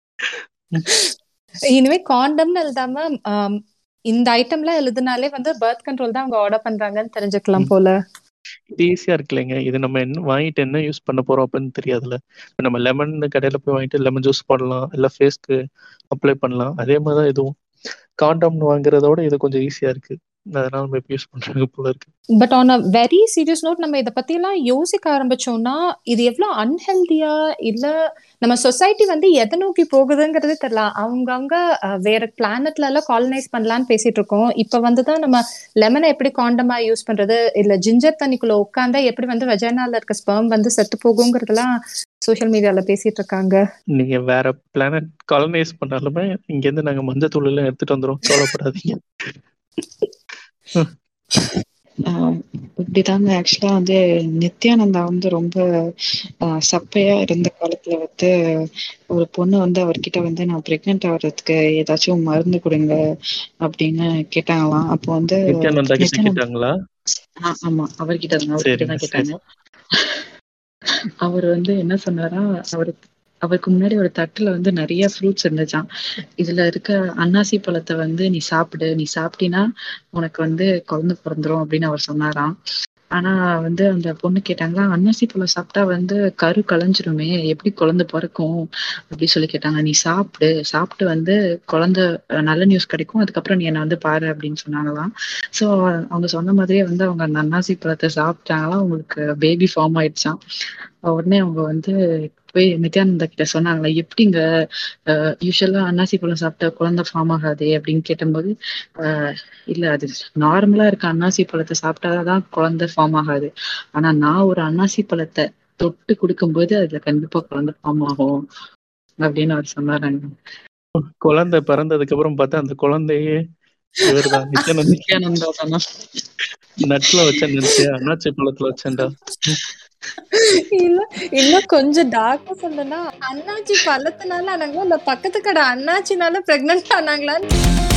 இனிமே காண்டம்னு எழுதாம ஆம், இந்த ஐட்டம்லாம் எழுதுனாலே வந்து பர்த் கண்ட்ரோல் தான் அவங்க ஆர்டர் பண்றாங்கன்னு தெரிஞ்சுக்கலாம் ம். போல இது ஈஸியா இருக்கு இல்லைங்க இது நம்ம என்ன வாங்கிட்டு என்ன யூஸ் பண்ண போறோம் அப்படின்னு தெரியாதுல்ல இப்ப நம்ம லெமன் கடையில போய் வாங்கிட்டு லெமன் ஜூஸ் போடலாம் இல்ல ஃபேஸ்க்கு அப்ளை பண்ணலாம் அதே மாதிரிதான் இதுவும் காண்டம்னு வாங்குறதோட இது கொஞ்சம் ஈஸியா இருக்கு அதனால நம்ம இப்ப யூஸ் பண்றாங்க போல இருக்கு but on a very serious note நம்ம இதை பத்தி எல்லாம் யோசிக்க ஆரம்பிச்சோம்னா இது எவ்வளவு அன்ஹெல்தியா இல்ல நம்ம சொசைட்டி வந்து எதை நோக்கி போகுதுங்கிறதே தெரியல அவங்கவுங்க அஹ், வேற பிளானட்ல எல்லாம் காலனைஸ் பண்ணலாம்னு பேசிட்டு இருக்கோம் இப்ப வந்துதான் நம்ம லெமனை எப்படி காண்டமா யூஸ் பண்றது இல்ல ஜிஞ்சர் தண்ணிக்குள்ள உட்காந்தா எப்படி வந்து வெஜைனால இருக்க ஸ்பெர்ம் வந்து செத்து போகுங்கிறதெல்லாம் சோஷியல் மீடியால பேசிட்டு இருக்காங்க நீங்க வேற பிளானட் காலனைஸ் பண்ணாலுமே இங்க இருந்து நாங்க மஞ்சத்தூள் எல்லாம் எடுத்துட்டு வந்துரும் கவலைப்படாதீங்க ஆஹ் இப்படிதாங்க ஆக்சுவலா வந்து நித்யானந்தா வந்து ரொம்ப ஆஹ் சப்பையா இருந்த காலத்துல வந்து ஒரு பொண்ணு வந்து அவர்கிட்ட வந்து நான் பிரெக்னென்ட் ஆகுறதுக்கு ஏதாச்சும் மருந்து கொடுங்க அப்படின்னு கேட்டாங்களாம் அப்போ வந்து நித்யானந்தா கிட்ட நித்யானந்தா கேட்டாங்களா ஆ- ஆமா அவர்கிட்ட தான் அவர்கிட்ட சரிங்க தான் சரி கேட்டாங்க அவர் வந்து என்ன சொன்னாரா அவரு அவருக்கு முன்னாடி ஒரு தட்டுல வந்து நிறைய ஃப்ரூட்ஸ் இருந்துச்சாம் இதுல இருக்க அன்னாசி பழத்தை வந்து நீ சாப்பிடு நீ சாப்பிட்டீன்னா உனக்கு வந்து குழந்தை பிறந்துரும் அப்படின்னு அவர் சொன்னாராம் ஆனா வந்து அந்த பொண்ணு கேட்டாங்களா அன்னாசி பழம் சாப்பிட்டா வந்து கரு கலைஞ்சிருமே எப்படி குழந்தை பிறக்கும் அப்படி சொல்லி கேட்டாங்க நீ சாப்பிடு சாப்பிட்டு வந்து குழந்தை அஹ், நல்ல நியூஸ் கிடைக்கும் அதுக்கப்புறம் நீ என்ன வந்து பாரு அப்படின்னு சொன்னாங்களாம் சோ அவங்க சொன்ன மாதிரியே வந்து அவங்க அந்த அன்னாசி பழத்தை சாப்பிட்டாங்களாம் அவங்களுக்கு பேபி ஃபார்ம் ஆயிடுச்சாம் உடனே அவங்க வந்து போய் நித்யானந்தா கிட்ட சொன்னாங்களா எப்படிங்க யூஸ்வலா அன்னாசி பழம் சாப்பிட்டா குழந்தை ஃபார்ம் ஆகாதே அப்படின்னு கேட்டபோது ஆஹ் இல்ல அது நார்மலா இருக்க அன்னாசி பழத்தை சாப்பிட்டாதான் குழந்தை ஃபார்ம் ஆகாது ஆனா நான் ஒரு அன்னாசி பழத்தை தொட்டு கொடுக்கும்போது அதுல கண்டிப்பா குழந்தை ஃபார்ம் ஆகும் அப்படின்னு அவர் சொன்னாராங்க குழந்தை பிறந்ததுக்கு அப்புறம் பார்த்தா அந்த குழந்தையே இவர்தான் நித்யானந்த நித்யானந்தா தானா நட்ஸ்ல வச்சேன் நினைச்சேன் அண்ணாச்சி பழத்துல வச்சேன்டா இல்ல இன்னும் கொஞ்சம் டார்க்கா சொல்லணும்னா அண்ணாச்சி பழத்தினால ஆனாங்களா இல்ல பக்கத்து கடை அண்ணாச்சினால பிரெக்னென்ட் ஆனாங்களான்னு